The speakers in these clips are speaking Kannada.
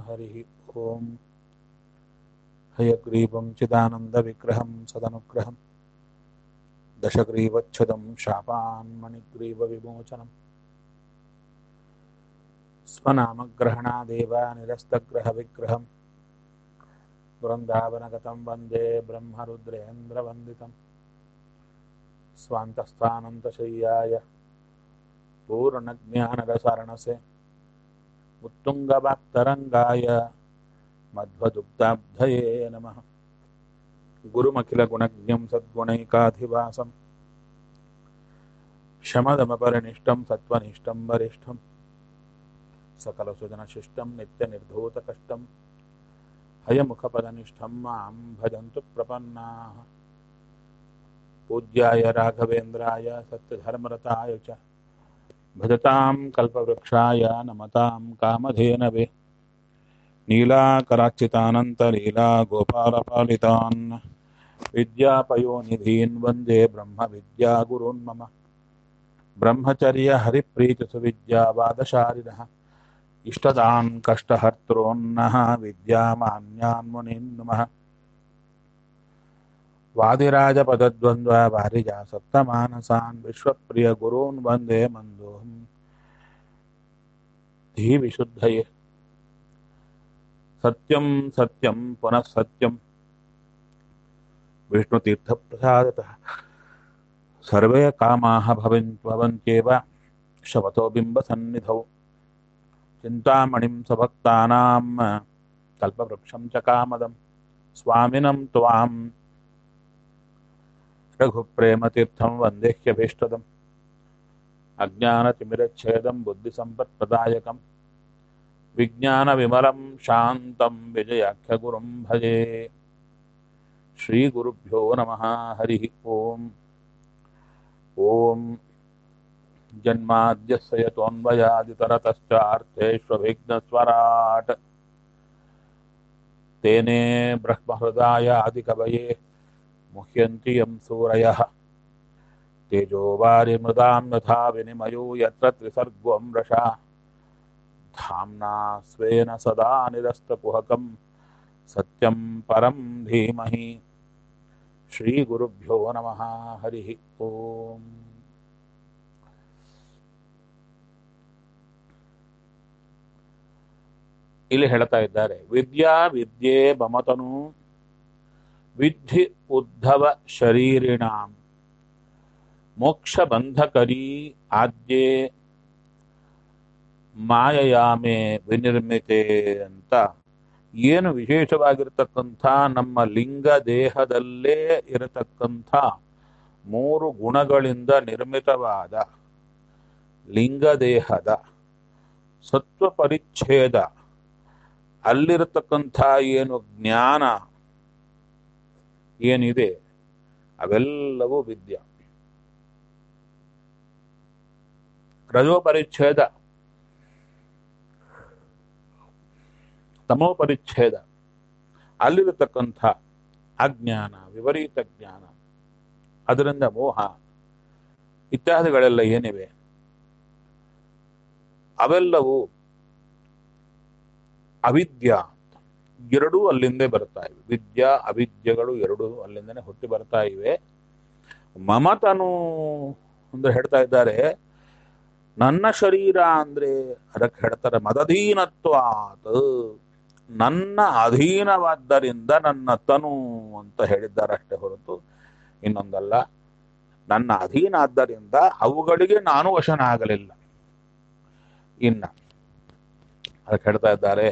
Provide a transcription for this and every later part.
हरिः ॐ हयग्रीवं चिदानन्दविग्रहं सदनुग्रहं दशग्रीवच्छुदं शापान्मणिग्रीवविमोचनं स्वनामग्रहणादेव निरस्तग्रहविग्रहं वृन्दावनगतं वन्दे ब्रह्मरुद्रेन्द्रवन्दितं स्वान्तस्थानन्तशय्याय पूर्णज्ञानरसारणसे उत्तुङ्गवाक्तरङ्गाय मध्वदुग्धाब्धये नमः गुरुमखिलगुणज्ञं सद्गुणैकाधिवासं शमदमपरिनिष्टं सत्त्वनिष्ठं वरिष्ठं सकलसुजनशिष्टं नित्यनिर्धूतकष्टं हयमुखपदनिष्ठं मां भजन्तु प्रपन्नाः पूज्याय राघवेन्द्राय सत्यधर्मरताय च भजतां कल्पवृक्षाय नमतां कामधेनवे नीलाकरार्चितानन्तलीलागोपालपालितान् विद्यापयोनिधीन् वन्दे ब्रह्मविद्यागुरून् मम ब्रह्मचर्यहरिप्रीतिसुविद्यावादशारिणः इष्टदान् कष्टहर्त्रोन्नः विद्यामान्यान् मुनीन् नुमः वादिराजपदद्वन्द्ववारिजासप्तमानसान् विश्वप्रियगुरून् वन्दे मन्दोऽहं धीविशुद्धये सत्यं सत्यं पुनः सत्यं विष्णुतीर्थप्रसादतः सर्वे कामाः भवन् भवन्त्येव शवतो बिम्बसन्निधौ चिन्तामणिं सभक्तानां कल्पवृक्षं च कामदं स्वामिनं त्वां रघुप्रेमतीर्थं वन्देह्यभीष्टदम् अज्ञानतिमिरच्छेदं बुद्धिसम्पत्प्रदायकं विज्ञानविमलं शान्तं विजयाख्यगुरुं भजे श्रीगुरुभ्यो नमः हरिः ओम् ॐ जन्माद्यस्य यतोऽन्वयादितरतश्चार्थेष्वभिघ्नस्वराट् तेने ब्रह्महृदाय आदिकवये मुह्यन्ति यं सूरयः तेजो वारिमृदां यथा विनिमयो यत्र त्रिसर्गो मृषा धाम्ना स्वेन सदा निरस्तकुहकं सत्यं परं धीमहि श्रीगुरुभ्यो नमः हरिः ओम् ಇಲ್ಲಿ ಹೇಳ್ತಾ ಇದ್ದಾರೆ ವಿದ್ಯಾ ವಿದ್ಯೆ ಮಮತನು ವಿಧಿ ಉದ್ಧವ ಶರೀರಿಣಾಂ ಮೋಕ್ಷ ಬಂಧಕರಿ ಆದ್ಯೆ ಮಾಯಯಾಮೆ ವಿನಿರ್ಮಿತೆ ಅಂತ ಏನು ವಿಶೇಷವಾಗಿರ್ತಕ್ಕಂಥ ನಮ್ಮ ಲಿಂಗ ದೇಹದಲ್ಲೇ ಇರತಕ್ಕಂಥ ಮೂರು ಗುಣಗಳಿಂದ ನಿರ್ಮಿತವಾದ ಲಿಂಗ ದೇಹದ ಸತ್ವ ಪರಿಚ್ಛೇದ ಅಲ್ಲಿರತಕ್ಕಂಥ ಏನು ಜ್ಞಾನ ಏನಿದೆ ಅವೆಲ್ಲವೂ ವಿದ್ಯ ರಜೋ ಪರಿಚ್ಛೇದ ತಮೋ ಪರಿಚ್ಛೇದ ಅಲ್ಲಿರತಕ್ಕಂಥ ಅಜ್ಞಾನ ವಿಪರೀತ ಜ್ಞಾನ ಅದರಿಂದ ಮೋಹ ಇತ್ಯಾದಿಗಳೆಲ್ಲ ಏನಿವೆ ಅವೆಲ್ಲವೂ ಅವಿದ್ಯಾ ಎರಡೂ ಅಲ್ಲಿಂದೇ ಬರ್ತಾ ಇವೆ ವಿದ್ಯಾ ಅವಿದ್ಯೆಗಳು ಎರಡೂ ಅಲ್ಲಿಂದನೇ ಹುಟ್ಟಿ ಬರ್ತಾ ಇವೆ ಮಮತನು ಅಂದ್ರೆ ಹೇಳ್ತಾ ಇದ್ದಾರೆ ನನ್ನ ಶರೀರ ಅಂದ್ರೆ ಅದಕ್ಕೆ ಹೇಳ್ತಾರೆ ಮದಧೀನತ್ವಾತ್ ನನ್ನ ಅಧೀನವಾದ್ದರಿಂದ ನನ್ನ ತನು ಅಂತ ಹೇಳಿದ್ದಾರೆ ಅಷ್ಟೇ ಹೊರತು ಇನ್ನೊಂದಲ್ಲ ನನ್ನ ಅಧೀನ ಆದ್ದರಿಂದ ಅವುಗಳಿಗೆ ನಾನು ವಶನಾಗಲಿಲ್ಲ ಇನ್ನ ಅದಕ್ಕೆ ಹೇಳ್ತಾ ಇದ್ದಾರೆ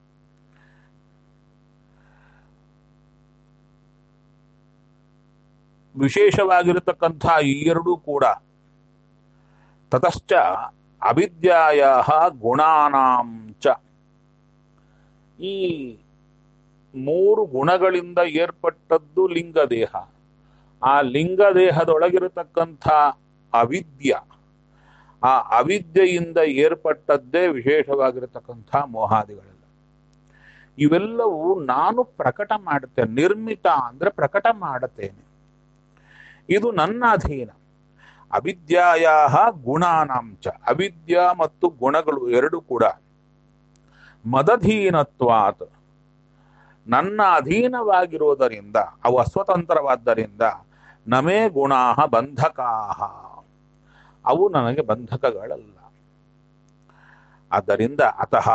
ವಿಶೇಷವಾಗಿರತಕ್ಕಂಥ ಈ ಎರಡೂ ಕೂಡ ತತಶ್ಚ ಅವಿದ್ಯಾಯ ಗುಣಾನಾಂ ಚ ಈ ಮೂರು ಗುಣಗಳಿಂದ ಏರ್ಪಟ್ಟದ್ದು ಲಿಂಗದೇಹ ಆ ಲಿಂಗದೇಹದೊಳಗಿರತಕ್ಕಂಥ ಅವಿದ್ಯ ಆ ಅವಿದ್ಯೆಯಿಂದ ಏರ್ಪಟ್ಟದ್ದೇ ವಿಶೇಷವಾಗಿರತಕ್ಕಂಥ ಮೋಹಾದಿಗಳೆಲ್ಲ ಇವೆಲ್ಲವೂ ನಾನು ಪ್ರಕಟ ಮಾಡುತ್ತೇನೆ ನಿರ್ಮಿತ ಅಂದ್ರೆ ಪ್ರಕಟ ಮಾಡುತ್ತೇನೆ ಇದು ನನ್ನ ಅಧೀನ ಅವಿದ್ಯಾಯ ಗುಣಾನಾಂಚ ಅವಿದ್ಯಾ ಮತ್ತು ಗುಣಗಳು ಎರಡು ಕೂಡ ಮದಧೀನತ್ವಾತ್ ನನ್ನ ಅಧೀನವಾಗಿರುವುದರಿಂದ ಅವು ಅಸ್ವತಂತ್ರವಾದ್ದರಿಂದ ನಮೇ ಗುಣಾ ಬಂಧಕಾಹ ಅವು ನನಗೆ ಬಂಧಕಗಳಲ್ಲ ಆದ್ದರಿಂದ ಅತಃ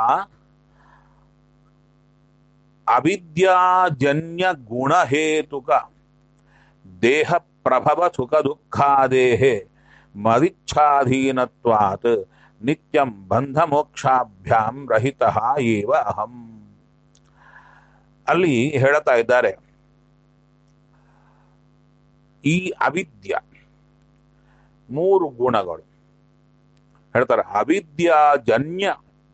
ಅವಿದ್ಯಾಜನ್ಯ ಗುಣಹೇತುಕ ದೇಹ ಪ್ರಭವ ಸುಖ ದುಃಖಾದೇಹೆ ಮದಿಚ್ಛಾಧೀನತ್ವಾತ್ ನಿತ್ಯಂ ಬಂಧ ಮೋಕ್ಷಾಭ್ಯಾಂ ರಹಿತ ಏವ ಅಹಂ ಅಲ್ಲಿ ಹೇಳ್ತಾ ಇದ್ದಾರೆ ಈ ಅವಿದ್ಯ ಮೂರು ಗುಣಗಳು ಹೇಳ್ತಾರೆ ಅವಿದ್ಯಾಜನ್ಯ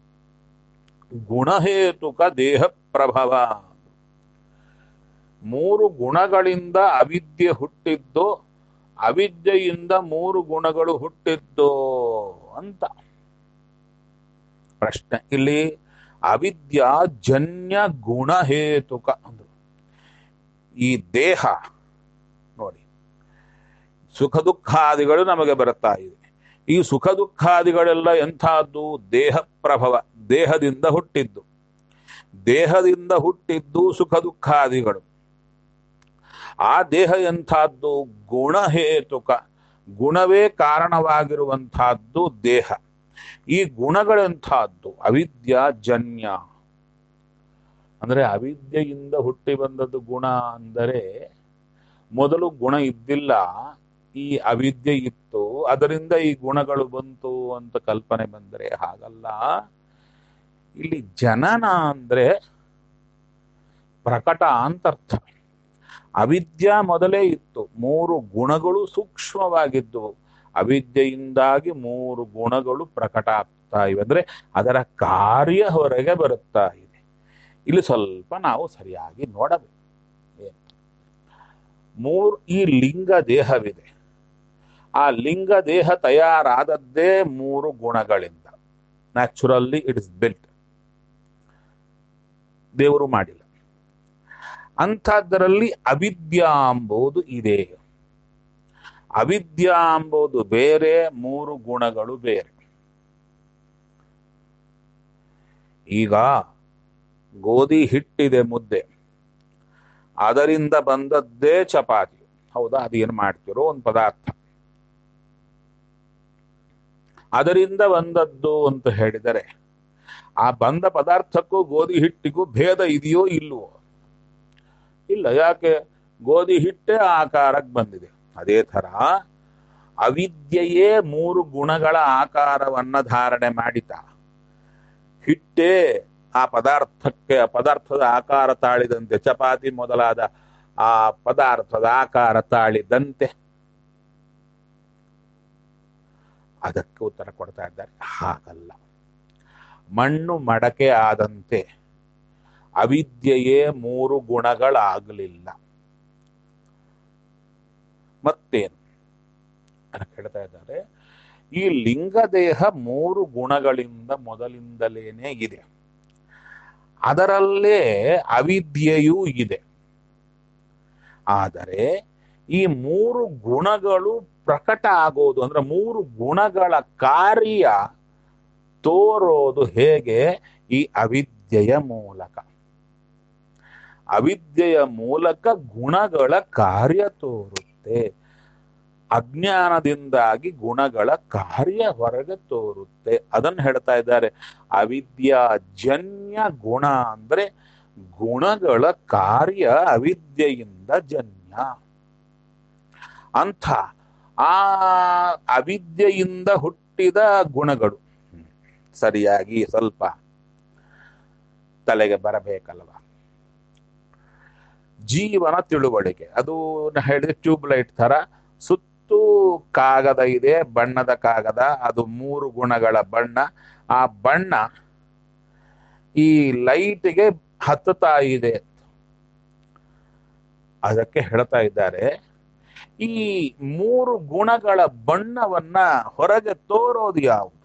ಗುಣಹೇತುಕ ದೇಹ ಪ್ರಭವ ಮೂರು ಗುಣಗಳಿಂದ ಅವಿದ್ಯೆ ಹುಟ್ಟಿದ್ದು ಅವಿದ್ಯೆಯಿಂದ ಮೂರು ಗುಣಗಳು ಹುಟ್ಟಿದ್ದು ಅಂತ ಪ್ರಶ್ನೆ ಇಲ್ಲಿ ಅವಿದ್ಯಾಜನ್ಯ ಗುಣಹೇತುಕ ಅಂದ್ರು ಈ ದೇಹ ನೋಡಿ ಸುಖ ದುಃಖಾದಿಗಳು ನಮಗೆ ಬರುತ್ತಾ ಇದೆ ಈ ಸುಖ ದುಃಖಾದಿಗಳೆಲ್ಲ ಎಂಥದ್ದು ದೇಹ ಪ್ರಭವ ದೇಹದಿಂದ ಹುಟ್ಟಿದ್ದು ದೇಹದಿಂದ ಹುಟ್ಟಿದ್ದು ಸುಖ ದುಃಖಾದಿಗಳು ಆ ದೇಹ ಎಂಥದ್ದು ಗುಣಹೇತುಕ ಗುಣವೇ ಕಾರಣವಾಗಿರುವಂತಹದ್ದು ದೇಹ ಈ ಗುಣಗಳೆಂಥದ್ದು ಅವಿದ್ಯಾಜನ್ಯ ಅಂದ್ರೆ ಅವಿದ್ಯೆಯಿಂದ ಹುಟ್ಟಿ ಬಂದದ್ದು ಗುಣ ಅಂದರೆ ಮೊದಲು ಗುಣ ಇದ್ದಿಲ್ಲ ಈ ಅವಿದ್ಯೆ ಇತ್ತು ಅದರಿಂದ ಈ ಗುಣಗಳು ಬಂತು ಅಂತ ಕಲ್ಪನೆ ಬಂದರೆ ಹಾಗಲ್ಲ ಇಲ್ಲಿ ಜನನ ಅಂದ್ರೆ ಪ್ರಕಟ ಅಂತ ಅರ್ಥ ಅವಿದ್ಯಾ ಮೊದಲೇ ಇತ್ತು ಮೂರು ಗುಣಗಳು ಸೂಕ್ಷ್ಮವಾಗಿದ್ದವು ಅವಿದ್ಯೆಯಿಂದಾಗಿ ಮೂರು ಗುಣಗಳು ಪ್ರಕಟ ಆಗ್ತಾ ಇವೆ ಅಂದ್ರೆ ಅದರ ಕಾರ್ಯ ಹೊರಗೆ ಬರುತ್ತಾ ಇದೆ ಇಲ್ಲಿ ಸ್ವಲ್ಪ ನಾವು ಸರಿಯಾಗಿ ನೋಡಬೇಕು ಏನು ಮೂರು ಈ ಲಿಂಗ ದೇಹವಿದೆ ಆ ಲಿಂಗ ದೇಹ ತಯಾರಾದದ್ದೇ ಮೂರು ಗುಣಗಳಿಂದ ನ್ಯಾಚುರಲ್ಲಿ ಇಟ್ ಇಸ್ ಬಿಲ್ಟ್ ದೇವರು ಮಾಡಿಲ್ಲ ಅಂಥದ್ದರಲ್ಲಿ ಅವಿದ್ಯಾ ಎಂಬುದು ಇದೆ ಅವಿದ್ಯಾ ಎಂಬುದು ಬೇರೆ ಮೂರು ಗುಣಗಳು ಬೇರೆ ಈಗ ಗೋಧಿ ಹಿಟ್ಟಿದೆ ಮುದ್ದೆ ಅದರಿಂದ ಬಂದದ್ದೇ ಚಪಾತಿ ಹೌದಾ ಅದೇನು ಮಾಡ್ತಿರೋ ಒಂದು ಪದಾರ್ಥ ಅದರಿಂದ ಬಂದದ್ದು ಅಂತ ಹೇಳಿದರೆ ಆ ಬಂದ ಪದಾರ್ಥಕ್ಕೂ ಗೋಧಿ ಹಿಟ್ಟಿಗೂ ಭೇದ ಇದೆಯೋ ಇಲ್ವೋ ಇಲ್ಲ ಯಾಕೆ ಗೋಧಿ ಹಿಟ್ಟೇ ಆ ಆಕಾರಕ್ಕೆ ಬಂದಿದೆ ಅದೇ ತರ ಅವಿದ್ಯೆಯೇ ಮೂರು ಗುಣಗಳ ಆಕಾರವನ್ನ ಧಾರಣೆ ಮಾಡಿತ ಹಿಟ್ಟೇ ಆ ಪದಾರ್ಥಕ್ಕೆ ಪದಾರ್ಥದ ಆಕಾರ ತಾಳಿದಂತೆ ಚಪಾತಿ ಮೊದಲಾದ ಆ ಪದಾರ್ಥದ ಆಕಾರ ತಾಳಿದಂತೆ ಅದಕ್ಕೆ ಉತ್ತರ ಕೊಡ್ತಾ ಇದ್ದಾರೆ ಹಾಗಲ್ಲ ಮಣ್ಣು ಮಡಕೆ ಆದಂತೆ ಅವಿದ್ಯೆಯೇ ಮೂರು ಗುಣಗಳಾಗಲಿಲ್ಲ ಮತ್ತೇನು ಅಂತ ಹೇಳ್ತಾ ಇದ್ದಾರೆ ಈ ಲಿಂಗದೇಹ ಮೂರು ಗುಣಗಳಿಂದ ಮೊದಲಿಂದಲೇನೆ ಇದೆ ಅದರಲ್ಲೇ ಅವಿದ್ಯೆಯೂ ಇದೆ ಆದರೆ ಈ ಮೂರು ಗುಣಗಳು ಪ್ರಕಟ ಆಗೋದು ಅಂದ್ರೆ ಮೂರು ಗುಣಗಳ ಕಾರ್ಯ ತೋರೋದು ಹೇಗೆ ಈ ಅವಿದ್ಯೆಯ ಮೂಲಕ ಅವಿದ್ಯೆಯ ಮೂಲಕ ಗುಣಗಳ ಕಾರ್ಯ ತೋರುತ್ತೆ ಅಜ್ಞಾನದಿಂದಾಗಿ ಗುಣಗಳ ಕಾರ್ಯ ಹೊರಗೆ ತೋರುತ್ತೆ ಅದನ್ನು ಹೇಳ್ತಾ ಇದ್ದಾರೆ ಅವಿದ್ಯಾಜನ್ಯ ಗುಣ ಅಂದ್ರೆ ಗುಣಗಳ ಕಾರ್ಯ ಅವಿದ್ಯೆಯಿಂದ ಜನ್ಯ ಅಂಥ ಆ ಅವಿದ್ಯೆಯಿಂದ ಹುಟ್ಟಿದ ಗುಣಗಳು ಸರಿಯಾಗಿ ಸ್ವಲ್ಪ ತಲೆಗೆ ಬರಬೇಕಲ್ವ ಜೀವನ ತಿಳುವಳಿಕೆ ಅದು ಹೇಳಿದ್ರೆ ಟ್ಯೂಬ್ ಲೈಟ್ ತರ ಸುತ್ತು ಕಾಗದ ಇದೆ ಬಣ್ಣದ ಕಾಗದ ಅದು ಮೂರು ಗುಣಗಳ ಬಣ್ಣ ಆ ಬಣ್ಣ ಈ ಲೈಟ್ಗೆ ಹತ್ತುತ್ತಾ ಇದೆ ಅದಕ್ಕೆ ಹೇಳ್ತಾ ಇದ್ದಾರೆ ಈ ಮೂರು ಗುಣಗಳ ಬಣ್ಣವನ್ನ ಹೊರಗೆ ತೋರೋದು ಯಾವುದು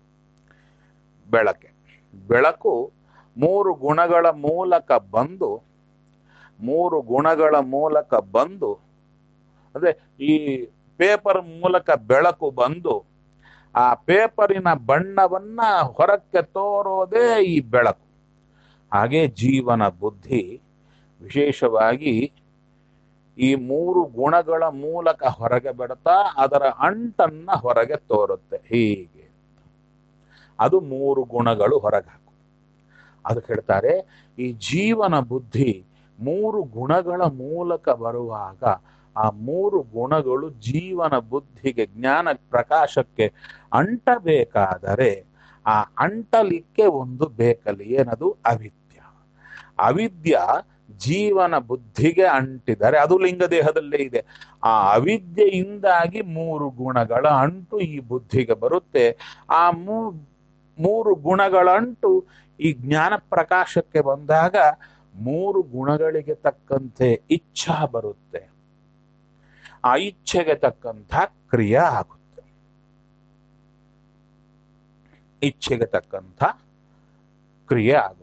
ಬೆಳಕೆ ಬೆಳಕು ಮೂರು ಗುಣಗಳ ಮೂಲಕ ಬಂದು ಮೂರು ಗುಣಗಳ ಮೂಲಕ ಬಂದು ಅಂದ್ರೆ ಈ ಪೇಪರ್ ಮೂಲಕ ಬೆಳಕು ಬಂದು ಆ ಪೇಪರಿನ ಬಣ್ಣವನ್ನ ಹೊರಕ್ಕೆ ತೋರೋದೇ ಈ ಬೆಳಕು ಹಾಗೆ ಜೀವನ ಬುದ್ಧಿ ವಿಶೇಷವಾಗಿ ಈ ಮೂರು ಗುಣಗಳ ಮೂಲಕ ಹೊರಗೆ ಬಿಡ್ತಾ ಅದರ ಅಂಟನ್ನ ಹೊರಗೆ ತೋರುತ್ತೆ ಹೀಗೆ ಅದು ಮೂರು ಗುಣಗಳು ಹೊರಗೆ ಹಾಕು ಅದಕ್ಕೆ ಹೇಳ್ತಾರೆ ಈ ಜೀವನ ಬುದ್ಧಿ ಮೂರು ಗುಣಗಳ ಮೂಲಕ ಬರುವಾಗ ಆ ಮೂರು ಗುಣಗಳು ಜೀವನ ಬುದ್ಧಿಗೆ ಜ್ಞಾನ ಪ್ರಕಾಶಕ್ಕೆ ಅಂಟಬೇಕಾದರೆ ಆ ಅಂಟಲಿಕ್ಕೆ ಒಂದು ಬೇಕಲ್ಲಿ ಏನದು ಅವಿದ್ಯ ಅವಿದ್ಯ ಜೀವನ ಬುದ್ಧಿಗೆ ಅಂಟಿದರೆ ಅದು ಲಿಂಗ ದೇಹದಲ್ಲೇ ಇದೆ ಆ ಅವಿದ್ಯೆಯಿಂದಾಗಿ ಮೂರು ಗುಣಗಳ ಅಂಟು ಈ ಬುದ್ಧಿಗೆ ಬರುತ್ತೆ ಆ ಮೂ ಮೂರು ಗುಣಗಳ ಅಂಟು ಈ ಜ್ಞಾನ ಪ್ರಕಾಶಕ್ಕೆ ಬಂದಾಗ ಮೂರು ಗುಣಗಳಿಗೆ ತಕ್ಕಂತೆ ಇಚ್ಛಾ ಬರುತ್ತೆ ಆ ಇಚ್ಛೆಗೆ ತಕ್ಕಂಥ ಕ್ರಿಯೆ ಆಗುತ್ತೆ ಇಚ್ಛೆಗೆ ತಕ್ಕಂಥ ಕ್ರಿಯೆ ಆಗುತ್ತೆ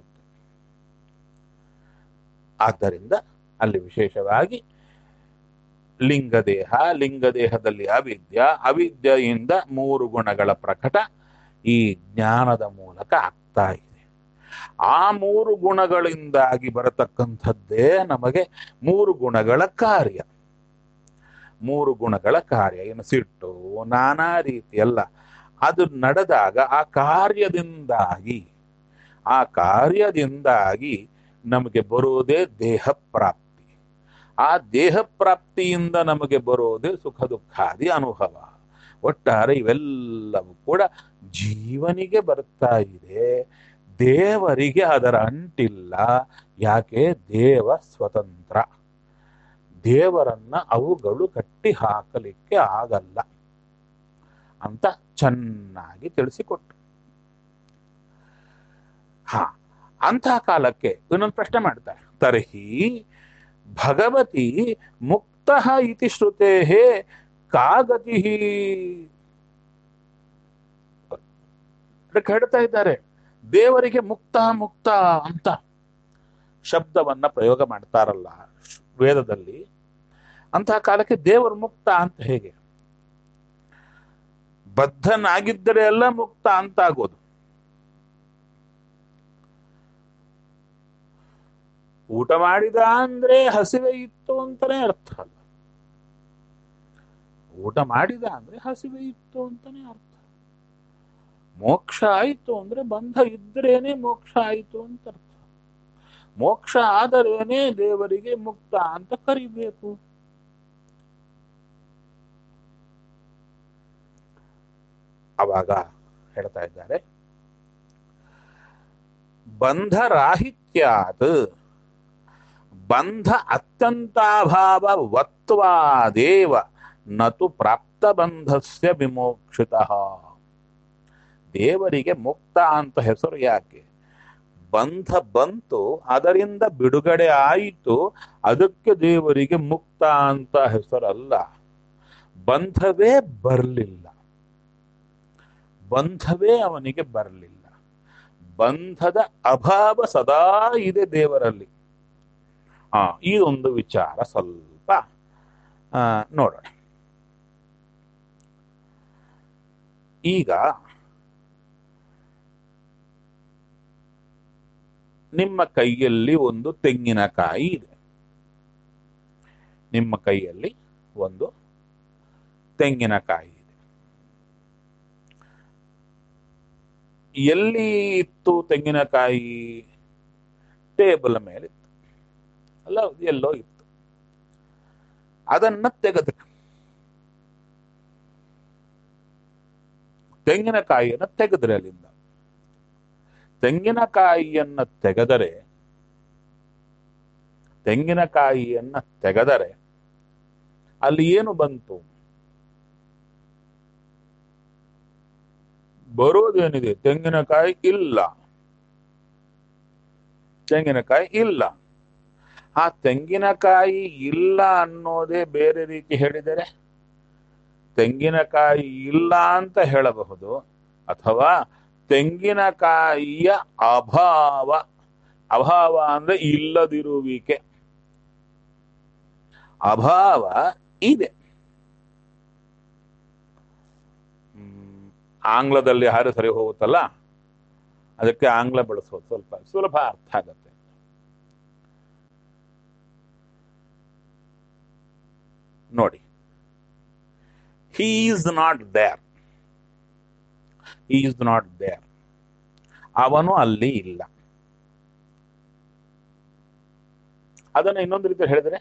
ಆದ್ದರಿಂದ ಅಲ್ಲಿ ವಿಶೇಷವಾಗಿ ಲಿಂಗದೇಹ ಲಿಂಗದೇಹದಲ್ಲಿ ಅವಿದ್ಯ ಅವಿದ್ಯೆಯಿಂದ ಮೂರು ಗುಣಗಳ ಪ್ರಕಟ ಈ ಜ್ಞಾನದ ಮೂಲಕ ಆಗ್ತಾ ಇದೆ ಆ ಮೂರು ಗುಣಗಳಿಂದಾಗಿ ಬರತಕ್ಕಂಥದ್ದೇ ನಮಗೆ ಮೂರು ಗುಣಗಳ ಕಾರ್ಯ ಮೂರು ಗುಣಗಳ ಕಾರ್ಯ ಏನು ಸಿಟ್ಟು ನಾನಾ ರೀತಿಯಲ್ಲ ಅದು ನಡೆದಾಗ ಆ ಕಾರ್ಯದಿಂದಾಗಿ ಆ ಕಾರ್ಯದಿಂದಾಗಿ ನಮಗೆ ಬರೋದೇ ದೇಹ ಪ್ರಾಪ್ತಿ ಆ ದೇಹ ಪ್ರಾಪ್ತಿಯಿಂದ ನಮಗೆ ಬರೋದೇ ಸುಖ ದುಃಖಾದಿ ಅನುಭವ ಒಟ್ಟಾರೆ ಇವೆಲ್ಲವೂ ಕೂಡ ಜೀವನಿಗೆ ಬರ್ತಾ ಇದೆ ದೇವರಿಗೆ ಅದರ ಅಂಟಿಲ್ಲ ಯಾಕೆ ದೇವ ಸ್ವತಂತ್ರ ದೇವರನ್ನ ಅವುಗಳು ಕಟ್ಟಿ ಹಾಕಲಿಕ್ಕೆ ಆಗಲ್ಲ ಅಂತ ಚೆನ್ನಾಗಿ ತಿಳಿಸಿಕೊಟ್ಟು ಹಾ ಅಂತಹ ಕಾಲಕ್ಕೆ ಇನ್ನೊಂದು ಪ್ರಶ್ನೆ ಮಾಡ್ತಾರೆ ತರ್ಹಿ ಭಗವತಿ ಮುಕ್ತ ಇತಿ ಶ್ರುತೆ ಕಾಗತಿ ಹೇಳ್ತಾ ಇದ್ದಾರೆ ದೇವರಿಗೆ ಮುಕ್ತ ಮುಕ್ತ ಅಂತ ಶಬ್ದವನ್ನ ಪ್ರಯೋಗ ಮಾಡ್ತಾರಲ್ಲ ವೇದದಲ್ಲಿ ಅಂತಹ ಕಾಲಕ್ಕೆ ದೇವರು ಮುಕ್ತ ಅಂತ ಹೇಗೆ ಬದ್ಧನಾಗಿದ್ದರೆ ಎಲ್ಲ ಮುಕ್ತ ಅಂತ ಆಗೋದು ಊಟ ಮಾಡಿದ ಅಂದ್ರೆ ಹಸಿವೆ ಇತ್ತು ಅಂತಾನೆ ಅರ್ಥ ಅಲ್ಲ ಊಟ ಮಾಡಿದ ಅಂದ್ರೆ ಹಸಿವೆ ಇತ್ತು ಅಂತಾನೆ ಅರ್ಥ ಮೋಕ್ಷ ಆಯಿತು ಅಂದ್ರೆ ಬಂಧ ಇದ್ರೇನೆ ಮೋಕ್ಷ ಆಯಿತು ಅಂತ ಅರ್ಥ ಮೋಕ್ಷ ಆದರೇನೆ ದೇವರಿಗೆ ಮುಕ್ತ ಅಂತ ಕರಿಬೇಕು ಅವಾಗ ಹೇಳ್ತಾ ಇದ್ದಾರೆ ಬಂಧರಾಹಿತ್ಯಾತ್ ಬಂಧ ಅತ್ಯಂತಾಭಾವ ವತ್ವಾದೇವ ನತು ಪ್ರಾಪ್ತ ಬಂಧಸ್ಯ ವಿಮೋಕ್ಷಿತ ದೇವರಿಗೆ ಮುಕ್ತ ಅಂತ ಹೆಸರು ಯಾಕೆ ಬಂಧ ಬಂತು ಅದರಿಂದ ಬಿಡುಗಡೆ ಆಯಿತು ಅದಕ್ಕೆ ದೇವರಿಗೆ ಮುಕ್ತ ಅಂತ ಹೆಸರಲ್ಲ ಬಂಧವೇ ಬರಲಿಲ್ಲ ಬಂಧವೇ ಅವನಿಗೆ ಬರಲಿಲ್ಲ ಬಂಧದ ಅಭಾವ ಸದಾ ಇದೆ ದೇವರಲ್ಲಿ ಆ ಈ ಒಂದು ವಿಚಾರ ಸ್ವಲ್ಪ ಆ, ನೋಡೋಣ ಈಗ ನಿಮ್ಮ ಕೈಯಲ್ಲಿ ಒಂದು ತೆಂಗಿನಕಾಯಿ ಇದೆ ನಿಮ್ಮ ಕೈಯಲ್ಲಿ ಒಂದು ತೆಂಗಿನಕಾಯಿ ಇದೆ ಎಲ್ಲಿ ಇತ್ತು ತೆಂಗಿನಕಾಯಿ ಟೇಬಲ್ ಮೇಲೆ ಇತ್ತು ಅಲ್ಲ ಎಲ್ಲೋ ಇತ್ತು ಅದನ್ನ ತೆಗೆದು ತೆಂಗಿನಕಾಯಿಯನ್ನ ತೆಗೆದ್ರೆ ಅಲ್ಲಿಂದ ತೆಂಗಿನಕಾಯಿಯನ್ನ ತೆಗೆದರೆ ತೆಂಗಿನಕಾಯಿಯನ್ನ ತೆಗೆದರೆ ಅಲ್ಲಿ ಏನು ಬಂತು ಬರೋದೇನಿದೆ ತೆಂಗಿನಕಾಯಿ ಇಲ್ಲ ತೆಂಗಿನಕಾಯಿ ಇಲ್ಲ ಆ ತೆಂಗಿನಕಾಯಿ ಇಲ್ಲ ಅನ್ನೋದೇ ಬೇರೆ ರೀತಿ ಹೇಳಿದರೆ ತೆಂಗಿನಕಾಯಿ ಇಲ್ಲ ಅಂತ ಹೇಳಬಹುದು ಅಥವಾ ತೆಂಗಿನಕಾಯಿಯ ಅಭಾವ ಅಭಾವ ಅಂದ್ರೆ ಇಲ್ಲದಿರುವಿಕೆ ಅಭಾವ ಇದೆ ಹ್ಮ್, ಆಂಗ್ಲದಲ್ಲಿ ಹಾರೆ ಸರಿ ಹೋಗುತ್ತಲ್ಲ ಅದಕ್ಕೆ ಆಂಗ್ಲ ಬಳಸೋದು ಸ್ವಲ್ಪ ಸುಲಭ ಅರ್ಥ ಆಗತ್ತೆ ನೋಡಿ he is not there is not there ಅವನು ಅಲ್ಲಿ ಇಲ್ಲ ಅದನ್ನ ಇನ್ನೊಂದು ರೀತಿ ಹೇಳಿದ್ರೆ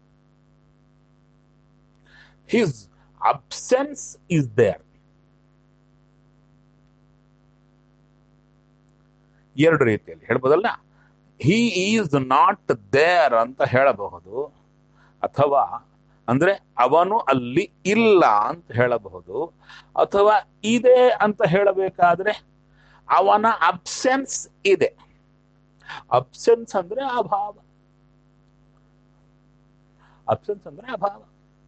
ಹಿಸ್ ಅಬ್ಸೆನ್ಸ್ ಇಸ್ ದೇರ್ ಎರಡು ರೀತಿಯಲ್ಲಿ ಹೇಳ್ಬೋದಲ್ಲ ಹಿ ಈಸ್ ನಾಟ್ ದೇರ್ ಅಂತ ಹೇಳಬಹುದು ಅಥವಾ ಅಂದ್ರೆ ಅವನು ಅಲ್ಲಿ ಇಲ್ಲ ಅಂತ ಹೇಳಬಹುದು ಅಥವಾ ಇದೆ ಅಂತ ಹೇಳಬೇಕಾದ್ರೆ ಅವನ ಅಬ್ಸೆನ್ಸ್ ಇದೆ ಅಬ್ಸೆನ್ಸ್ ಅಂದ್ರೆ ಅಭಾವ ಅಬ್ಸೆನ್ಸ್ ಅಂದ್ರೆ ಅಭಾವ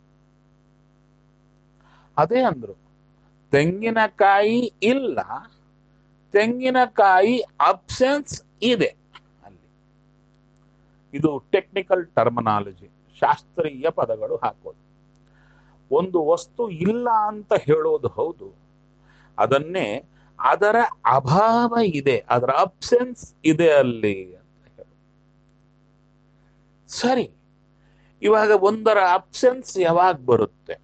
ಅದೇ ಅಂದ್ರು ತೆಂಗಿನಕಾಯಿ ಇಲ್ಲ ತೆಂಗಿನಕಾಯಿ ಅಬ್ಸೆನ್ಸ್ ಇದೆ ಅಲ್ಲಿ ಇದು ಟೆಕ್ನಿಕಲ್ ಟರ್ಮನಾಲಜಿ ಶಾಸ್ತ್ರೀಯ ಪದಗಳು ಹಾಕೋದು ಒಂದು ವಸ್ತು ಇಲ್ಲ ಅಂತ ಹೇಳೋದು ಹೌದು ಅದನ್ನೇ ಅದರ ಅಭಾವ ಇದೆ ಅದರ ಅಬ್ಸೆನ್ಸ್ ಇದೆ ಅಲ್ಲಿ ಅಂತ ಹೇಳೋದು ಸರಿ ಇವಾಗ ಒಂದರ ಅಬ್ಸೆನ್ಸ್ ಯಾವಾಗ ಬರುತ್ತೆ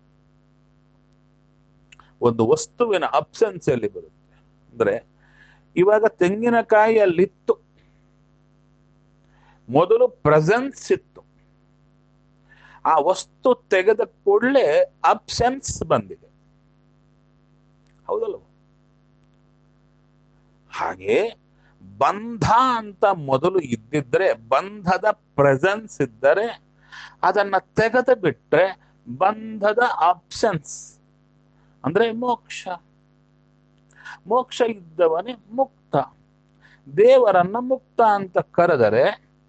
ಒಂದು ವಸ್ತುವಿನ ಅಬ್ಸೆನ್ಸ್ ಎಲ್ಲಿ ಬರುತ್ತೆ ಅಂದ್ರೆ ಇವಾಗ ತೆಂಗಿನಕಾಯಿ ಅಲ್ಲಿತ್ತು ಮೊದಲು ಪ್ರೆಸೆನ್ಸ್ ಇತ್ತು ಆ ವಸ್ತು ತೆಗೆದ ಕೂಡಲೇ ಅಬ್ಸೆನ್ಸ್ ಬಂದಿದೆ ಹೌದಲ್ವ ಹಾಗೆ ಬಂಧ ಅಂತ ಮೊದಲು ಇದ್ದಿದ್ರೆ ಬಂಧದ ಪ್ರೆಸೆನ್ಸ್ ಇದ್ದರೆ ಅದನ್ನ ತೆಗೆದು ಬಿಟ್ರೆ ಬಂಧದ ಆಪ್ಷನ್ಸ್ ಅಂದ್ರೆ ಮೋಕ್ಷ ಮೋಕ್ಷ ಇದ್ದವನೇ ಮುಕ್ತ ದೇವರನ್ನ ಮುಕ್ತ ಅಂತ ಕರೆದರೆ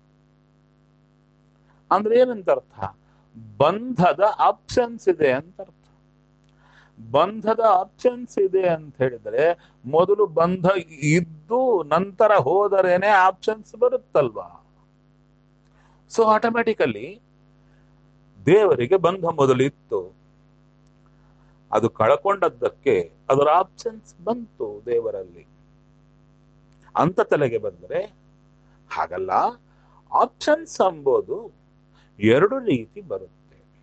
ಅಂದ್ರೆ ಏನಂತ ಅರ್ಥ ಬಂಧದ ಆಪ್ಷನ್ಸ್ ಇದೆ ಅಂತ ಅರ್ಥ ಬಂಧದ ಆಪ್ಷನ್ಸ್ ಇದೆ ಅಂತ ಹೇಳಿದ್ರೆ ಮೊದಲು ಬಂಧ ಇದ್ದು ನಂತರ ಹೋದರೇನೆ ಆಪ್ಷನ್ಸ್ ಬರುತ್ತಲ್ವಾ ಸೊ ಆಟೋಮ್ಯಾಟಿಕಲಿ ದೇವರಿಗೆ ಬಂಧ ಮೊದಲು ಇತ್ತು ಅದು ಕಳ್ಕೊಂಡದ್ದಕ್ಕೆ ಅದರ ಆಪ್ಷನ್ಸ್ ಬಂತು ದೇವರಲ್ಲಿ ಅಂತ ತಲೆಗೆ ಬಂದರೆ ಹಾಗಲ್ಲ ಆಪ್ಷನ್ಸ್ ಎಂಬುದು ಎರಡು ರೀತಿ ಬರುತ್ತೆ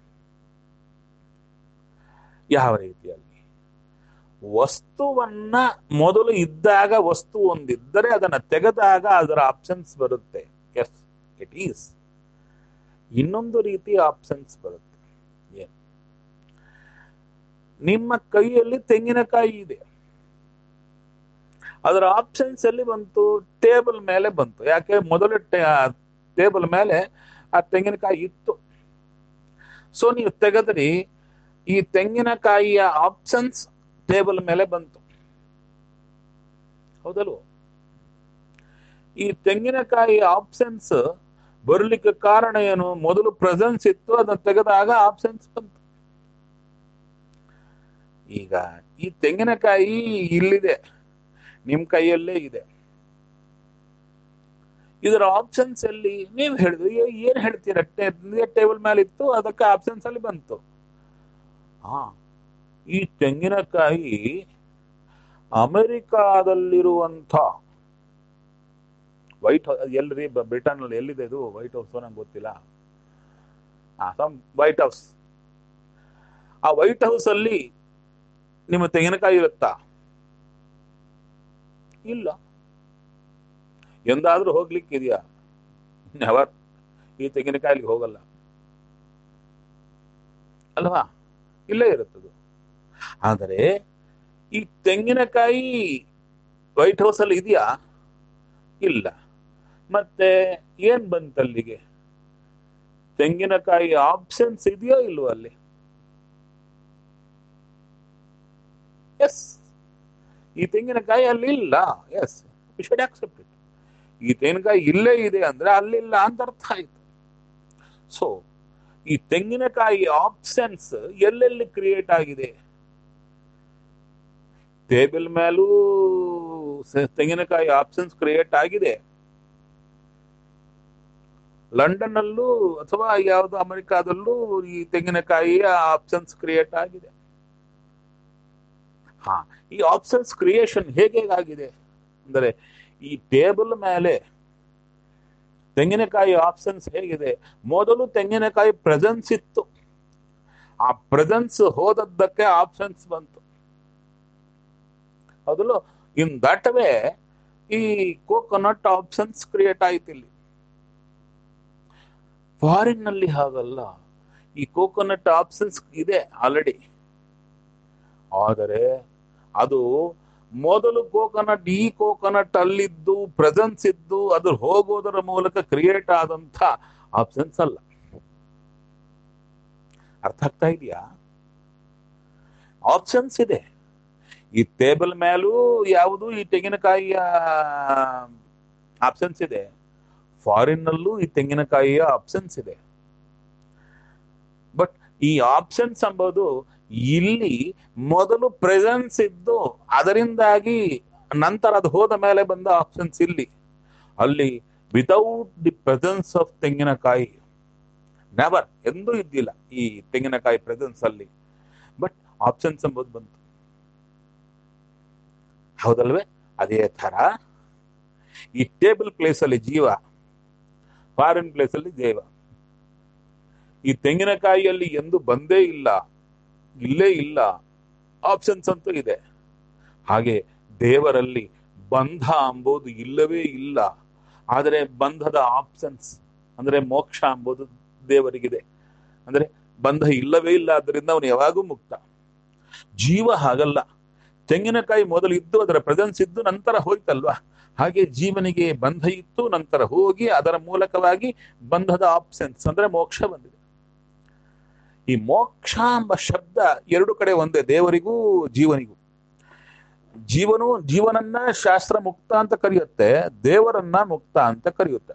ಯಾವ ರೀತಿಯಲ್ಲಿ ವಸ್ತುವನ್ನ ಮೊದಲು ಇದ್ದಾಗ ವಸ್ತು ಒಂದಿದ್ದರೆ ಅದನ್ನ ತೆಗೆದಾಗ ಅದರ ಆಪ್ಷನ್ಸ್ ಬರುತ್ತೆ ಎಸ್ ಇಟ್ ಈಸ್ ಇನ್ನೊಂದು ರೀತಿ ಆಪ್ಷನ್ಸ್ ಬರುತ್ತೆ ಏನು ನಿಮ್ಮ ಕೈಯಲ್ಲಿ ತೆಂಗಿನಕಾಯಿ ಇದೆ ಅದರ ಆಪ್ಷನ್ಸ್ ಎಲ್ಲಿ ಬಂತು ಟೇಬಲ್ ಮೇಲೆ ಬಂತು ಯಾಕೆ ಮೊದಲು ಟೇಬಲ್ ಮೇಲೆ ಆ ತೆಂಗಿನಕಾಯಿ ಇತ್ತು ಸೊ ನೀವು ತೆಗೆದ್ರಿ ಈ ತೆಂಗಿನಕಾಯಿಯ ಆಪ್ಷನ್ಸ್ ಟೇಬಲ್ ಮೇಲೆ ಬಂತು ಹೌದಲ್ವ ಈ ತೆಂಗಿನಕಾಯಿ ಆಪ್ಷನ್ಸ್ ಬರ್ಲಿಕ್ಕೆ ಕಾರಣ ಏನು ಮೊದಲು ಪ್ರೆಸೆನ್ಸ್ ಇತ್ತು ಅದನ್ನ ತೆಗೆದಾಗ ಆಪ್ಷನ್ಸ್ ಬಂತು ಈಗ ಈ ತೆಂಗಿನಕಾಯಿ ಇಲ್ಲಿದೆ ನಿಮ್ ಕೈಯಲ್ಲೇ ಇದೆ ಇದರ ಆಪ್ಷನ್ಸ್ ಎಲ್ಲಿ ನೀವು ಹೇಳಿದ್ರಿ ಏನ್ ಹೇಳ್ತೀರ ಟೇಬಲ್ ಮೇಲೆ ಇತ್ತು ಅದಕ್ಕೆ ಆಪ್ಷನ್ಸ್ ಅಲ್ಲಿ ಬಂತು ಹಾ ಈ ತೆಂಗಿನಕಾಯಿ ಅಮೆರಿಕಾದಲ್ಲಿರುವಂಥ ವೈಟ್ ಹೌಸ್ ಎಲ್ರಿ ಬ್ರಿಟನ್ ಅಲ್ಲಿ ಎಲ್ಲಿದೆ ಇದು ವೈಟ್ ಹೌಸ್ ನಂಗೆ ಗೊತ್ತಿಲ್ಲ ಸಮ್ ವೈಟ್ ಹೌಸ್ ಆ ವೈಟ್ ಹೌಸ್ ಅಲ್ಲಿ ನಿಮ್ಮ ತೆಂಗಿನಕಾಯಿ ಇರುತ್ತಾ ಇಲ್ಲ ಎಂದಾದ್ರೂ ಹೋಗ್ಲಿಕ್ಕಿದೆಯಾ ನೆವರ್ ಈ ತೆಂಗಿನಕಾಯಿಗೆ ಹೋಗಲ್ಲ ಅಲ್ವಾ ಇಲ್ಲೇ ಇರುತ್ತದು ಆದರೆ ಈ ತೆಂಗಿನಕಾಯಿ ವೈಟ್ ಹೌಸ್ ಅಲ್ಲಿ ಇದೆಯಾ ಇಲ್ಲ ಮತ್ತೆ ಏನ್ ಬಂತಲ್ಲಿಗೆ ತೆಂಗಿನಕಾಯಿ ಆಪ್ಷನ್ಸ್ ಇದೆಯೋ ಇಲ್ವೋ ಅಲ್ಲಿ ಎಸ್ ಈ ತೆಂಗಿನಕಾಯಿ ಅಲ್ಲಿ ಇಲ್ಲ ಎಸ್ ಶುಡ್ ಆಕ್ಸೆಪ್ಟ್ ಇಟ್ ಈ ತೆಂಗಿನಕಾಯಿ ಇಲ್ಲೇ ಇದೆ ಅಂದ್ರೆ ಅಲ್ಲಿಲ್ಲ ಅಂತ ಅರ್ಥ ಆಯ್ತು ಸೊ ಈ ತೆಂಗಿನಕಾಯಿ ಆಪ್ಷನ್ಸ್ ಎಲ್ಲೆಲ್ಲಿ ಕ್ರಿಯೇಟ್ ಆಗಿದೆ ಟೇಬಲ್ ಮೇಲೂ ತೆಂಗಿನಕಾಯಿ ಆಪ್ಷನ್ಸ್ ಕ್ರಿಯೇಟ್ ಆಗಿದೆ ಲಂಡನ್ ಅಲ್ಲೂ ಅಥವಾ ಯಾವುದು ಅಮೆರಿಕಾದಲ್ಲೂ ಈ ತೆಂಗಿನಕಾಯಿಯ ಆಪ್ಷನ್ಸ್ ಕ್ರಿಯೇಟ್ ಆಗಿದೆ ಹಾ ಈ ಆಪ್ಷನ್ಸ್ ಕ್ರಿಯೇಷನ್ ಹೇಗೆ ಆಗಿದೆ ಅಂದರೆ ಈ ಟೇಬಲ್ ಮೇಲೆ ತೆಂಗಿನಕಾಯಿ ಆಪ್ಷನ್ಸ್ ಹೇಗಿದೆ ಮೊದಲು ತೆಂಗಿನಕಾಯಿ ಪ್ರೆಸೆನ್ಸ್ ಇತ್ತು ಆ ಪ್ರೆಸೆನ್ಸ್ ಹೋದದ್ದಕ್ಕೆ ಆಪ್ಷನ್ಸ್ ಬಂತು ಹೌದಲ್ಲ ಇನ್ ದಟ್ ವೇ ಈ ಕೋಕೋನಟ್ ಆಪ್ಷನ್ಸ್ ಕ್ರಿಯೇಟ್ ಆಯ್ತು ಇಲ್ಲಿ ಫಾರಿನ್ ನಲ್ಲಿ ಹಾಗಲ್ಲ ಈ ಕೋಕೋನಟ್ ಆಪ್ಷನ್ಸ್ ಇದೆ ಆಲ್ರೆಡಿ ಆದರೆ ಅದು ಮೊದಲು ಕೋಕೋನಟ್ ಈ ಕೋಕೋನಟ್ ಅಲ್ಲಿದ್ದು ಪ್ರೆಸೆನ್ಸ್ ಇದ್ದು ಅದು ಹೋಗೋದರ ಮೂಲಕ ಕ್ರಿಯೇಟ್ ಆದಂತ ಆಪ್ಷನ್ಸ್ ಅಲ್ಲ ಅರ್ಥ ಆಗ್ತಾ ಇದೆಯಾ ಆಪ್ಷನ್ಸ್ ಇದೆ ಈ ಟೇಬಲ್ ಮೇಲೂ ಯಾವುದು ಈ ತೆಂಗಿನಕಾಯಿಯ ಆಪ್ಷನ್ಸ್ ಇದೆ ಫಾರಿನ್ ನಲ್ಲೂ ಈ ತೆಂಗಿನಕಾಯಿಯ ಆಪ್ಷನ್ಸ್ ಇದೆ ಬಟ್ ಈ ಆಪ್ಷನ್ಸ್ ಎಂಬುದು ಇಲ್ಲಿ ಮೊದಲು ಪ್ರೆಸೆನ್ಸ್ ಇದ್ದು ಅದರಿಂದಾಗಿ ನಂತರ ಅದು ಹೋದ ಮೇಲೆ ಬಂದ ಆಪ್ಷನ್ಸ್ ಇಲ್ಲಿ ಅಲ್ಲಿ ವಿತೌಟ್ ದಿ ಪ್ರೆಸೆನ್ಸ್ ಆಫ್ ತೆಂಗಿನಕಾಯಿ ನೆವರ್ ಎಂದೂ ಇದ್ದಿಲ್ಲ ಈ ತೆಂಗಿನಕಾಯಿ ಪ್ರೆಸೆನ್ಸ್ ಅಲ್ಲಿ ಬಟ್ ಆಪ್ಷನ್ಸ್ ಎಂಬುದು ಬಂತು ಹೌದಲ್ವೇ ಅದೇ ತರ ಈ ಟೇಬಲ್ ಪ್ಲೇಸ್ ಅಲ್ಲಿ ಜೀವ ಫಾರಿನ್ ಪ್ಲೇಸ್ ಅಲ್ಲಿ ಜೀವ ಈ ತೆಂಗಿನಕಾಯಿಯಲ್ಲಿ ಎಂದು ಬಂದೇ ಇಲ್ಲ ಇಲ್ಲೇ ಇಲ್ಲ ಆಪ್ಷನ್ಸ್ ಅಂತೂ ಇದೆ ಹಾಗೆ ದೇವರಲ್ಲಿ ಬಂಧ ಎಂಬುದು ಇಲ್ಲವೇ ಇಲ್ಲ ಆದರೆ ಬಂಧದ ಆಪ್ಷನ್ಸ್ ಅಂದ್ರೆ ಮೋಕ್ಷ ಎಂಬುದು ದೇವರಿಗಿದೆ ಅಂದ್ರೆ ಬಂಧ ಇಲ್ಲವೇ ಇಲ್ಲ ಅದರಿಂದ ಅವನು ಯಾವಾಗೂ ಮುಕ್ತ ಜೀವ ಹಾಗಲ್ಲ ತೆಂಗಿನಕಾಯಿ ಮೊದಲು ಇದ್ದು ಅದರ ಪ್ರೆಸೆನ್ಸ್ ಇದ್ದು ನಂತರ ಹೋಯ್ತಲ್ವಾ ಹಾಗೆ ಜೀವನಿಗೆ ಬಂಧ ಇತ್ತು ನಂತರ ಹೋಗಿ ಅದರ ಮೂಲಕವಾಗಿ ಬಂಧದ ಆಪ್ಷನ್ಸ್ ಅಂದ್ರೆ ಮೋಕ್ಷ ಬಂದಿದೆ ಈ ಮೋಕ್ಷ ಎಂಬ ಶಬ್ದ ಎರಡು ಕಡೆ ಒಂದೇ ದೇವರಿಗೂ ಜೀವನಿಗೂ ಜೀವನು ಜೀವನನ್ನ ಶಾಸ್ತ್ರ ಮುಕ್ತ ಅಂತ ಕರೆಯುತ್ತೆ ದೇವರನ್ನ ಮುಕ್ತ ಅಂತ ಕರೆಯುತ್ತೆ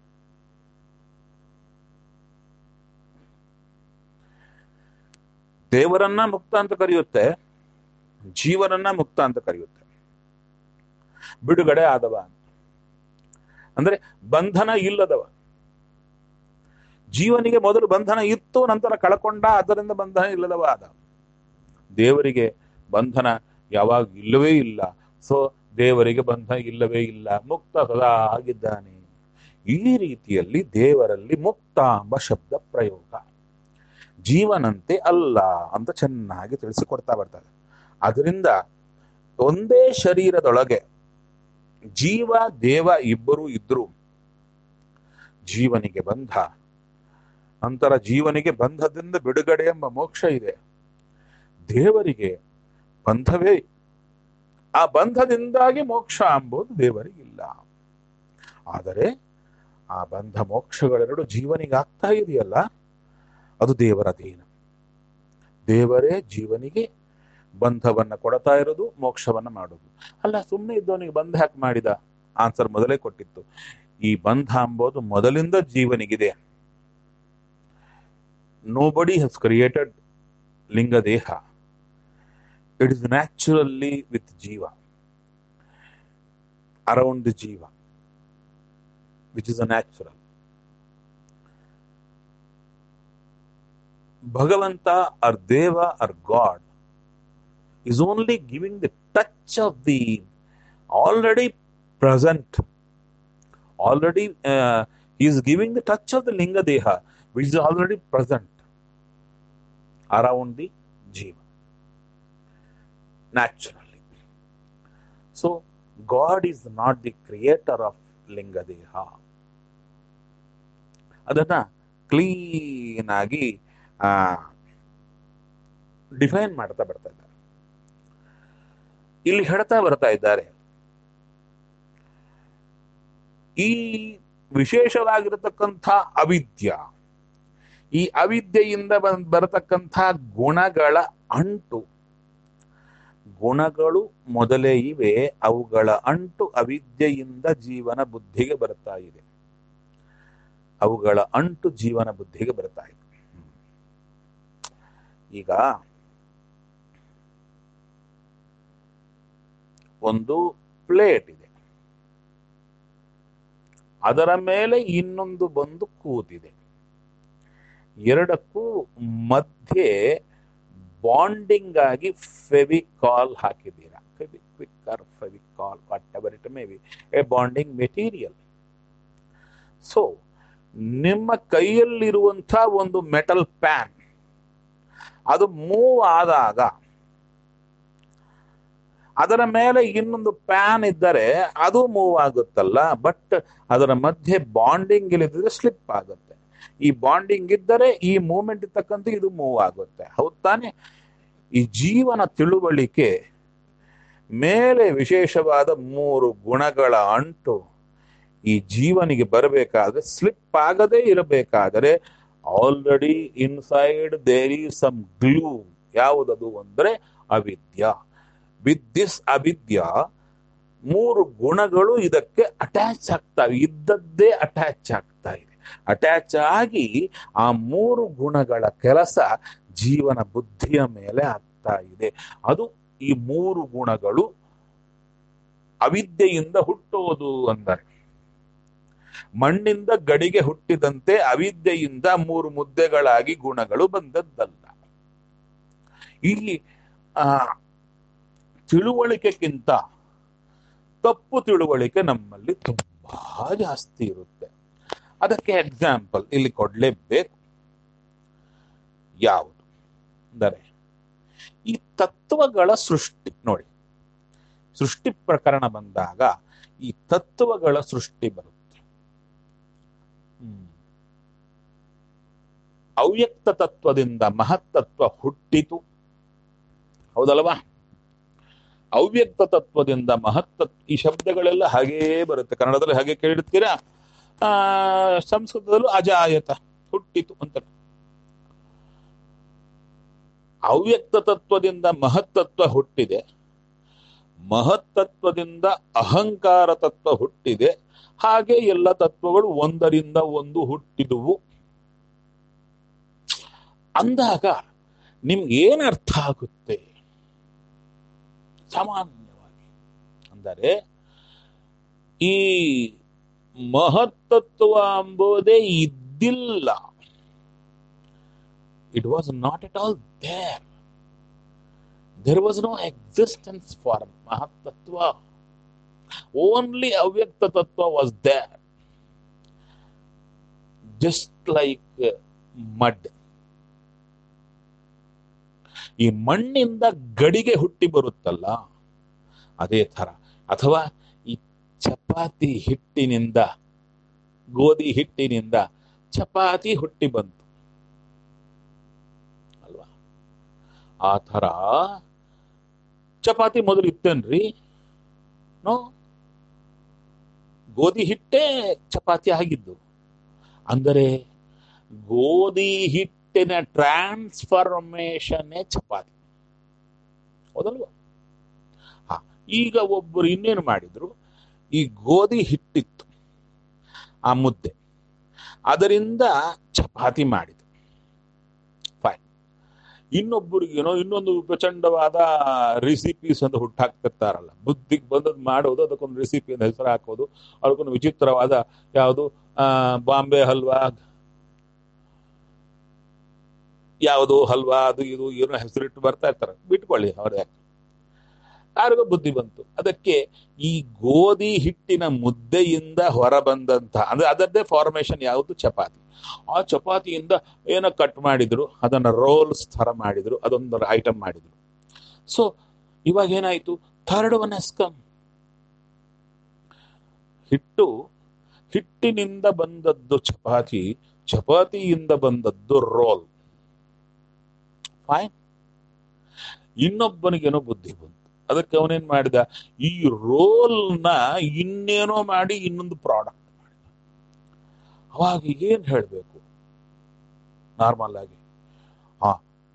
ದೇವರನ್ನ ಮುಕ್ತ ಅಂತ ಕರೆಯುತ್ತೆ ಜೀವನನ್ನ ಮುಕ್ತ ಅಂತ ಕರೆಯುತ್ತೆ ಬಿಡುಗಡೆ ಆದವ ಅಂತ ಅಂದ್ರೆ ಬಂಧನ ಇಲ್ಲದವ ಜೀವನಿಗೆ ಮೊದಲು ಬಂಧನ ಇತ್ತು ನಂತರ ಕಳ್ಕೊಂಡ ಅದರಿಂದ ಬಂಧನ ಇಲ್ಲದವ ಆದ ದೇವರಿಗೆ ಬಂಧನ ಯಾವಾಗ ಇಲ್ಲವೇ ಇಲ್ಲ ಸೊ ದೇವರಿಗೆ ಬಂಧನ ಇಲ್ಲವೇ ಇಲ್ಲ ಮುಕ್ತ ಸದಾ ಆಗಿದ್ದಾನೆ ಈ ರೀತಿಯಲ್ಲಿ ದೇವರಲ್ಲಿ ಮುಕ್ತ ಎಂಬ ಶಬ್ದ ಪ್ರಯೋಗ ಜೀವನಂತೆ ಅಲ್ಲ ಅಂತ ಚೆನ್ನಾಗಿ ತಿಳಿಸಿಕೊಡ್ತಾ ಬರ್ತಾರೆ ಅದರಿಂದ ಒಂದೇ ಶರೀರದೊಳಗೆ ಜೀವ ದೇವ ಇಬ್ಬರು ಇದ್ರು ಜೀವನಿಗೆ ಬಂಧ ನಂತರ ಜೀವನಿಗೆ ಬಂಧದಿಂದ ಬಿಡುಗಡೆ ಎಂಬ ಮೋಕ್ಷ ಇದೆ ದೇವರಿಗೆ ಬಂಧವೇ ಆ ಬಂಧದಿಂದಾಗಿ ಮೋಕ್ಷ ಎಂಬುದು ದೇವರಿಗಿಲ್ಲ ಆದರೆ ಆ ಬಂಧ ಮೋಕ್ಷಗಳೆರಡು ಜೀವನಿಗೆ ಆಗ್ತಾ ಇದೆಯಲ್ಲ ಅದು ದೇವರ ಅಧೀನ ದೇವರೇ ಜೀವನಿಗೆ ಬಂಧವನ್ನ ಕೊಡ್ತಾ ಇರೋದು ಮೋಕ್ಷವನ್ನ ಮಾಡೋದು ಅಲ್ಲ ಸುಮ್ಮನೆ ಇದ್ದವನಿಗೆ ಬಂಧ ಯಾಕೆ ಮಾಡಿದ ಆನ್ಸರ್ ಮೊದಲೇ ಕೊಟ್ಟಿತ್ತು ಈ ಬಂಧ ಎಂಬುದು ಮೊದಲಿಂದ ಜೀವನಿಗಿದೆ ನೋಬಡಿ ಹಸ್ ಕ್ರಿಯೇಟೆಡ್ ಲಿಂಗ ದೇಹ ಇಟ್ ಇಸ್ ನ್ಯಾಚುರಲಿ ವಿತ್ ಜೀವ ಅರೌಂಡ್ ದಿ ಜೀವ ವಿಚ್ ಇಸ್ ಅ ನ್ಯಾಚುರಲ್ ಭಗವಂತ ಆರ್ ದೇವ or god is only giving the touch of the already present already uh, he is giving the touch of the linga deha which is already present around the jiva naturally so god is not the creator of linga deha ಅದನ್ನ ಕ್ಲೀನ್ ಆಗಿ ಡಿಫೈನ್ ಮಾಡ್ತಾ ಬರ್ತಾ ಇದ್ದಾರೆ ಇಲ್ಲಿ ಹೇಳ್ತಾ ಬರ್ತಾ ಇದ್ದಾರೆ ಈ ವಿಶೇಷವಾಗಿರತಕ್ಕಂಥ ಅವಿದ್ಯ ಈ ಅವಿದ್ಯೆಯಿಂದ ಬಂದ್ ಬರತಕ್ಕಂಥ ಗುಣಗಳ ಅಂಟು ಗುಣಗಳು ಮೊದಲೇ ಇವೆ ಅವುಗಳ ಅಂಟು ಅವಿದ್ಯೆಯಿಂದ ಜೀವನ ಬುದ್ಧಿಗೆ ಬರ್ತಾ ಇದೆ ಅವುಗಳ ಅಂಟು ಜೀವನ ಬುದ್ಧಿಗೆ ಬರ್ತಾ ಇದೆ ಈಗ ಒಂದು ಪ್ಲೇಟ್ ಇದೆ ಅದರ ಮೇಲೆ ಇನ್ನೊಂದು ಬಂದು ಕೂತಿದೆ ಎರಡಕ್ಕೂ ಮಧ್ಯೆ ಬಾಂಡಿಂಗ್ ಆಗಿ ಫೆವಿಕಾಲ್ ಹಾಕಿದ್ದೀರಾ Fevikwik lacquer, fevicol, whatever it may be, a bonding material. So ನಿಮ್ಮ ಕೈಯಲ್ಲಿರುವಂಥ ಒಂದು ಮೆಟಲ್ ಪ್ಯಾನ್ ಅದು ಮೂವ್ ಆದಾಗ ಅದರ ಮೇಲೆ ಇನ್ನೊಂದು ಪ್ಯಾನ್ ಇದ್ದರೆ ಅದು ಮೂವ್ ಆಗುತ್ತಲ್ಲ ಬಟ್ ಅದರ ಮಧ್ಯೆ ಬಾಂಡಿಂಗ್ ಇಲ್ಲದಿದ್ರೆ ಸ್ಲಿಪ್ ಆಗುತ್ತೆ ಈ ಬಾಂಡಿಂಗ್ ಇದ್ದರೆ ಈ ಮೂವ್ಮೆಂಟ್ ತಕ್ಕಂತೆ ಇದು ಮೂವ್ ಆಗುತ್ತೆ ಹೌದ್ ತಾನೆ ಈ ಜೀವನ ತಿಳುವಳಿಕೆ ಮೇಲೆ ವಿಶೇಷವಾದ ಮೂರು ಗುಣಗಳ ಅಂಟು ಈ ಜೀವನಿಗೆ ಬರಬೇಕಾದ್ರೆ ಸ್ಲಿಪ್ ಆಗದೇ ಇರಬೇಕಾದರೆ already inside there is some glue ಯಾವುದದು ಅಂದ್ರೆ ಅವಿದ್ಯ ವಿತ್ ದಿಸ್ ಅವಿದ್ಯ ಮೂರು ಗುಣಗಳು ಇದಕ್ಕೆ ಅಟ್ಯಾಚ್ ಆಗ್ತವೆ ಇದ್ದದ್ದೇ ಅಟ್ಯಾಚ್ ಆಗ್ತಾ ಇದೆ ಅಟ್ಯಾಚ್ ಆಗಿ ಆ ಮೂರು ಗುಣಗಳ ಕೆಲಸ ಜೀವನ ಬುದ್ಧಿಯ ಮೇಲೆ ಆಗ್ತಾ ಇದೆ ಅದು ಈ ಮೂರು ಗುಣಗಳು ಅವಿದ್ಯೆಯಿಂದ ಹುಟ್ಟೋದು ಅಂದರೆ ಮಣ್ಣಿಂದ ಗಡಿಗೆ ಹುಟ್ಟಿದಂತೆ ಅವಿದ್ಯೆಯಿಂದ ಮೂರು ಮುದ್ದೆಗಳಾಗಿ ಗುಣಗಳು ಬಂದದ್ದಲ್ಲ ಇಲ್ಲಿ ಆ ತಿಳುವಳಿಕೆಗಿಂತ ತಪ್ಪು ತಿಳುವಳಿಕೆ ನಮ್ಮಲ್ಲಿ ತುಂಬಾ ಜಾಸ್ತಿ ಇರುತ್ತೆ ಅದಕ್ಕೆ ಎಕ್ಸಾಂಪಲ್ ಇಲ್ಲಿ ಕೊಡ್ಲೇಬೇಕು ಯಾವುದು ಅಂದರೆ ಈ ತತ್ವಗಳ ಸೃಷ್ಟಿ ನೋಡಿ ಸೃಷ್ಟಿ ಪ್ರಕರಣ ಬಂದಾಗ ಈ ತತ್ವಗಳ ಸೃಷ್ಟಿ ಬರುತ್ತೆ ಹ್ಮ್. ಅವ್ಯಕ್ತ ತತ್ವದಿಂದ ಮಹತ್ತತ್ವ ಹುಟ್ಟಿತು ಹೌದಲ್ವಾ ಅವ್ಯಕ್ತ ತತ್ವದಿಂದ ಮಹತ್ತತ್ವ ಈ ಶಬ್ದಗಳೆಲ್ಲ ಹಾಗೇ ಬರುತ್ತೆ ಕನ್ನಡದಲ್ಲಿ ಹಾಗೆ ಕೇಳಿರ್ತೀರಾ ಆ ಸಂಸ್ಕೃತದಲ್ಲೂ ಅಜಾಯತ ಹುಟ್ಟಿತು ಅಂತ ಅವ್ಯಕ್ತ ತತ್ವದಿಂದ ಮಹತ್ತತ್ವ ಹುಟ್ಟಿದೆ ಮಹತ್ತತ್ವದಿಂದ ಅಹಂಕಾರ ತತ್ವ ಹುಟ್ಟಿದೆ ಹಾಗೆ ಎಲ್ಲ ತತ್ವಗಳು ಒಂದರಿಂದ ಒಂದು ಹುಟ್ಟಿದುವು ಅಂದಾಗ ನಿಮ್ಗೆ ಏನ್ ಅರ್ಥ ಆಗುತ್ತೆ ಸಾಮಾನ್ಯವಾಗಿ ಅಂದರೆ ಈ ಮಹತ್ತತ್ವ ಎಂಬುದೇ ಇದ್ದಿಲ್ಲ it was not at all there there was no existence for ಮಹತ್ತತ್ವ ಓನ್ಲಿ ಅವ್ಯಕ್ತ ತತ್ವ was there just like mud ಈ ಮಣ್ಣಿಂದ ಗಡಿಗೆ ಹುಟ್ಟಿ ಬರುತ್ತಲ್ಲ ಅದೇ ತರ ಅಥವಾ ಈ ಚಪಾತಿ ಹಿಟ್ಟಿನಿಂದ ಗೋಧಿ ಹಿಟ್ಟಿನಿಂದ ಚಪಾತಿ ಹುಟ್ಟಿ ಬಂತು ಅಲ್ವಾ ಆ ಥರ ಚಪಾತಿ ಮೊದಲು ಇತ್ತೇನ್ರಿ ನೋ ಗೋಧಿ ಹಿಟ್ಟೇ ಚಪಾತಿ ಆಗಿದ್ದು ಅಂದರೆ ಗೋಧಿ ಹಿಟ್ಟಿನ ಟ್ರಾನ್ಸ್ಫಾರ್ಮೇಶನ್ ಚಪಾತಿ ಹೌದಲ್ವಾ ಹಾ ಈಗ ಒಬ್ಬರು ಇನ್ನೇನು ಮಾಡಿದ್ರು ಈ ಗೋಧಿ ಹಿಟ್ಟಿತ್ತು ಆ ಮುದ್ದೆ ಅದರಿಂದ ಚಪಾತಿ ಮಾಡಿದ್ರು ಫೈನ್ ಇನ್ನೊಬ್ಬರಿಗೇನೋ ಇನ್ನೊಂದು ಪ್ರಚಂಡವಾದ ರೆಸಿಪೀಸ್ ಅಂತ ಹುಟ್ಟಾಕ್ತಿರ್ತಾರಲ್ಲ ಬುದ್ಧಿಗೆ ಬಂದದ್ದು ಮಾಡೋದು ಅದಕ್ಕೊಂದು ರೆಸಿಪಿ ಅಂತ ಹೆಸರು ಹಾಕೋದು ಅದಕ್ಕೊಂದು ವಿಚಿತ್ರವಾದ ಯಾವುದು ಆ ಬಾಂಬೆ ಹಲ್ವಾ ಯಾವುದು ಹಲ್ವಾ ಅದು ಇದು ಏನೋ ಹೆಸರಿಟ್ಟು ಬರ್ತಾ ಇರ್ತಾರೆ ಬಿಟ್ಕೊಳ್ಳಿ ಅವ್ರ ಯಾರಿಗೂ ಬುದ್ಧಿ ಬಂತು ಅದಕ್ಕೆ ಈ ಗೋಧಿ ಹಿಟ್ಟಿನ ಮುದ್ದೆಯಿಂದ ಹೊರ ಬಂದಂತ ಅಂದ್ರೆ ಅದರದ್ದೇ ಫಾರ್ಮೇಶನ್ ಯಾವುದು ಚಪಾತಿ ಆ ಚಪಾತಿಯಿಂದ ಏನೋ ಕಟ್ ಮಾಡಿದ್ರು ಅದನ್ನ ರೋಲ್ಸ್ ತರ ಮಾಡಿದ್ರು ಅದೊಂದು ಐಟಮ್ ಮಾಡಿದ್ರು ಸೊ ಇವಾಗ ಏನಾಯ್ತು ಥರ್ಡ್ ಒನ್ ಎಸ್ಕಮ್ ಹಿಟ್ಟು ಹಿಟ್ಟಿನಿಂದ ಬಂದದ್ದು ಚಪಾತಿ ಚಪಾತಿಯಿಂದ ಬಂದದ್ದು ರೋಲ್ ಫೈನ್ ಇನ್ನೊಬ್ಬನಿಗೇನೋ ಬುದ್ಧಿ ಬಂತು ಅದಕ್ಕೆ ಅವನೇನ್ ಮಾಡಿದ ಈ ರೋಲ್ನ ಇನ್ನೇನೋ ಮಾಡಿ ಇನ್ನೊಂದು ಪ್ರಾಡಕ್ಟ್ ಮಾಡಿದ ಅವಾಗ ಏನ್ ಹೇಳ್ಬೇಕು ನಾರ್ಮಲ್ ಆಗಿ ಹಾ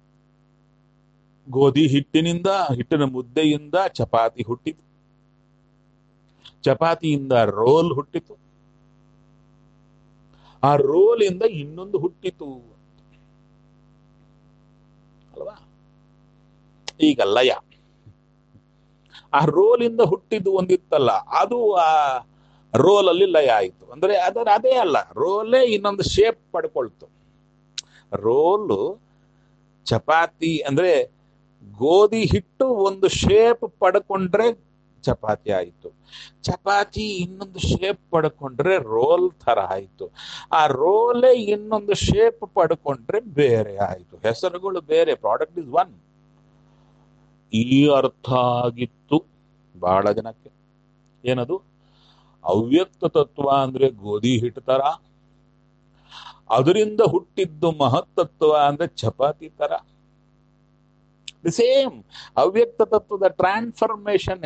ಗೋಧಿ ಹಿಟ್ಟಿನಿಂದ ಹಿಟ್ಟಿನ ಮುದ್ದೆಯಿಂದ ಚಪಾತಿ ಹುಟ್ಟಿತು ಚಪಾತಿಯಿಂದ ರೋಲ್ ಹುಟ್ಟಿತು ಆ ರೋಲ್ ಇಂದ ಇನ್ನೊಂದು ಹುಟ್ಟಿತು ಅಲ್ವಾ ಈಗ ಲಯ ಆ ರೋಲ್ ಇಂದ ಹುಟ್ಟಿದ್ದು ಒಂದಿತ್ತಲ್ಲ ಅದು ಆ ರೋಲ್ ಅಲ್ಲಿ ಲಯ ಆಯಿತು ಅಂದ್ರೆ ಅದರ ಅದೇ ಅಲ್ಲ ರೋಲೇ ಇನ್ನೊಂದು ಶೇಪ್ ಪಡ್ಕೊಳ್ತು ರೋಲು ಚಪಾತಿ ಅಂದ್ರೆ ಗೋಧಿ ಹಿಟ್ಟು ಒಂದು ಶೇಪ್ ಪಡ್ಕೊಂಡ್ರೆ ಚಪಾತಿ ಆಯಿತು ಚಪಾತಿ ಇನ್ನೊಂದು ಶೇಪ್ ಪಡ್ಕೊಂಡ್ರೆ ರೋಲ್ ತರ ಆಯಿತು ಆ ರೋಲೇ ಇನ್ನೊಂದು ಶೇಪ್ ಪಡ್ಕೊಂಡ್ರೆ ಬೇರೆ ಆಯಿತು ಹೆಸರುಗಳು ಬೇರೆ ಪ್ರಾಡಕ್ಟ್ ಇಸ್ ಒನ್ ಈ ಅರ್ಥ ಆಗಿತ್ತು ಬಹಳ ಜನಕ್ಕೆ ಏನದು ಅವ್ಯಕ್ತ ತತ್ವ ಅಂದ್ರೆ ಗೋಧಿ ಹಿಟ್ಟು ತರ ಅದರಿಂದ ಹುಟ್ಟಿದ್ದು ಮಹತ್ತತ್ವ ಅಂದ್ರೆ ಚಪಾತಿ ತರ ದಿ ಸೇಮ್ ಅವ್ಯಕ್ತ ತತ್ವದ ಟ್ರಾನ್ಸ್ಫರ್ಮೇಶನ್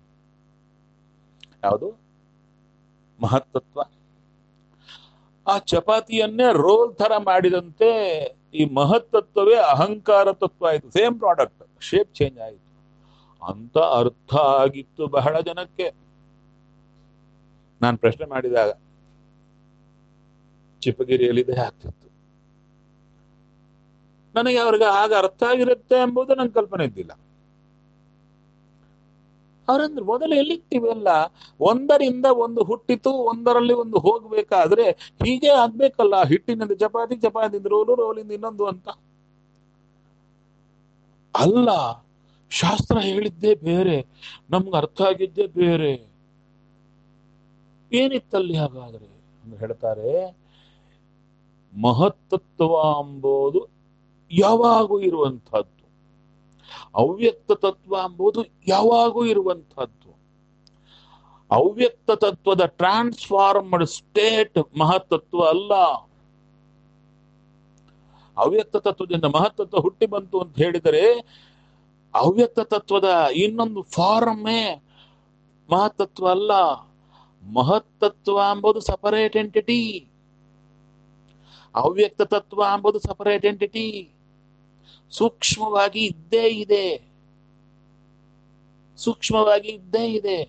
ಯಾವುದು ಮಹತ್ತತ್ವ ಆ ಚಪಾತಿಯನ್ನೇ ರೋಲ್ ತರ ಮಾಡಿದಂತೆ ಈ ಮಹತ್ತತ್ವವೇ ಅಹಂಕಾರ ತತ್ವ ಆಯಿತು ಸೇಮ್ ಪ್ರಾಡಕ್ಟ್ ಶೇಪ್ ಚೇಂಜ್ ಆಯಿತು ಅಂತ ಅರ್ಥ ಆಗಿತ್ತು ಬಹಳ ಜನಕ್ಕೆ ನಾನು ಪ್ರಶ್ನೆ ಮಾಡಿದಾಗ ಚಿಪ್ಪಗಿರಿಯಲ್ಲಿದೆ ಆಗ್ತಿತ್ತು ನನಗೆ ಅವ್ರಿಗೆ ಆಗ ಅರ್ಥ ಆಗಿರುತ್ತೆ ಎಂಬುದು ನಂಗೆ ಕಲ್ಪನೆ ಇದ್ದಿಲ್ಲ ಅವರಂದ್ರೆ ಮೊದಲು ಎಲ್ಲಿರ್ತೀವೆಲ್ಲ ಒಂದರಿಂದ ಒಂದು ಹುಟ್ಟಿತು ಒಂದರಲ್ಲಿ ಒಂದು ಹೋಗ್ಬೇಕಾದ್ರೆ ಹೀಗೆ ಆಗ್ಬೇಕಲ್ಲ ಹಿಟ್ಟಿನಿಂದ ಚಪಾತಿ ಚಪಾತಿಯಿಂದ ರೋಲು ರೋಲಿಂದ ಇನ್ನೊಂದು ಅಂತ ಅಲ್ಲ ಶಾಸ್ತ್ರ ಹೇಳಿದ್ದೇ ಬೇರೆ ನಮ್ಗೆ ಅರ್ಥ ಆಗಿದ್ದೇ ಬೇರೆ ಏನಿತ್ತಲ್ಲಿ ಹಾಗಾದ್ರೆ ಅಂತ ಹೇಳ್ತಾರೆ ಮಹತ್ತತ್ವ ಎಂಬುದು ಯಾವಾಗೂ ಇರುವಂತಹದ್ದು ಅವ್ಯಕ್ತ ತತ್ವ ಎಂಬುದು ಯಾವಾಗೂ ಇರುವಂತಹದ್ದು ಅವ್ಯಕ್ತ ತತ್ವದ ಟ್ರಾನ್ಸ್ಫಾರ್ಮ್ಡ್ ಸ್ಟೇಟ್ ಮಹತ್ತತ್ವ ಅಲ್ಲ ಅವ್ಯಕ್ತ ತತ್ವದಿಂದ ಮಹತ್ತತ್ವ ಹುಟ್ಟಿ ಬಂತು ಅಂತ ಹೇಳಿದರೆ ಅವ್ಯಕ್ತ ತತ್ವದ ಇನ್ನೊಂದು ಫಾರಮ್ಮೇ ಮಹತ್ತತ್ವ ಅಲ್ಲ ಮಹತ್ತತ್ವ ಎಂಬುದು ಸಪರೇಟ್ ಎಂಟಿಟಿ ಅವ್ಯಕ್ತ ತತ್ವ ಎಂಬುದು ಸಪರೇಟ್ ಎಂಟಿಟಿ ಸೂಕ್ಷ್ಮವಾಗಿ ಇದ್ದೇ ಇದೆ ಸೂಕ್ಷ್ಮವಾಗಿ ಇದ್ದೇ ಇದೆ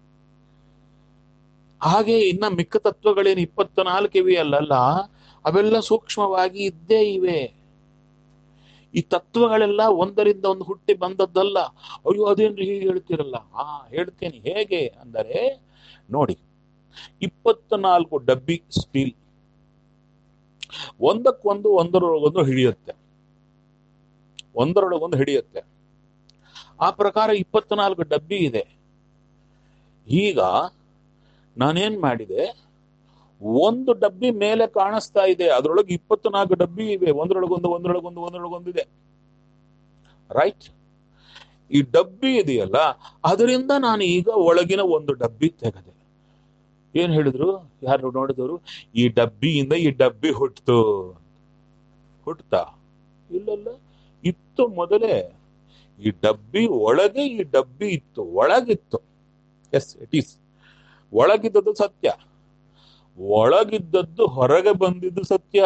ಹಾಗೆ ಇನ್ನ ಮಿಕ್ಕ ತತ್ವಗಳೇನು ಇಪ್ಪತ್ತ ನಾಲ್ಕು ಇವೆ ಅಲ್ಲಲ್ಲ ಅವೆಲ್ಲ ಸೂಕ್ಷ್ಮವಾಗಿ ಇದ್ದೇ ಇವೆ ಈ ತತ್ವಗಳೆಲ್ಲ ಒಂದರಿಂದ ಒಂದು ಹುಟ್ಟಿ ಬಂದದ್ದಲ್ಲ ಅಯ್ಯೋ ಅದೇನ್ರಿ ಹೀಗೆ ಹೇಳ್ತಿರಲ್ಲ ಹಾ ಹೇಳ್ತೇನೆ ಹೇಗೆ ಅಂದರೆ ನೋಡಿ ಇಪ್ಪತ್ತ ನಾಲ್ಕು ಡಬ್ಬಿ ಸ್ಟೀಲ್ ಒಂದಕ್ಕೊಂದು ಒಂದರೊಳಗೊಂದು ಹಿಡಿಯುತ್ತೆ ಒಂದರೊಳಗೊಂದು ಹಿಡಿಯುತ್ತೆ ಆ ಪ್ರಕಾರ ಇಪ್ಪತ್ನಾಲ್ಕು ಡಬ್ಬಿ ಇದೆ ಈಗ ನಾನೇನ್ ಮಾಡಿದೆ ಒಂದು ಡಬ್ಬಿ ಮೇಲೆ ಕಾಣಿಸ್ತಾ ಇದೆ ಅದರೊಳಗೆ ಇಪ್ಪತ್ನಾಲ್ಕು ಡಬ್ಬಿ ಇವೆ ಒಂದರೊಳಗೊಂದು ಒಂದರೊಳಗೊಂದು ಒಂದರೊಳಗೊಂದು ಇದೆ ರೈಟ್ ಈ ಡಬ್ಬಿ ಇದೆಯಲ್ಲ ಅದರಿಂದ ನಾನು ಈಗ ಒಳಗಿನ ಒಂದು ಡಬ್ಬಿ ತೆಗೆದೆ ಏನ್ ಹೇಳಿದ್ರು ಯಾರು ನೋಡಿದವರು ಈ ಡಬ್ಬಿಯಿಂದ ಈ ಡಬ್ಬಿ ಹುಟ್ಟಿತು ಹುಟ್ಟತಾ ಇಲ್ಲಲ್ಲ ಇತ್ತು ಮೊದಲೇ ಈ ಡಬ್ಬಿ ಒಳಗೆ ಈ ಡಬ್ಬಿ ಇತ್ತು ಒಳಗಿತ್ತು ಎಸ್ ಇಟ್ ಈಸ್ ಒಳಗಿದ್ದದ್ದು ಸತ್ಯ ಒಳಗಿದ್ದದ್ದು ಹೊರಗೆ ಬಂದಿದ್ದು ಸತ್ಯ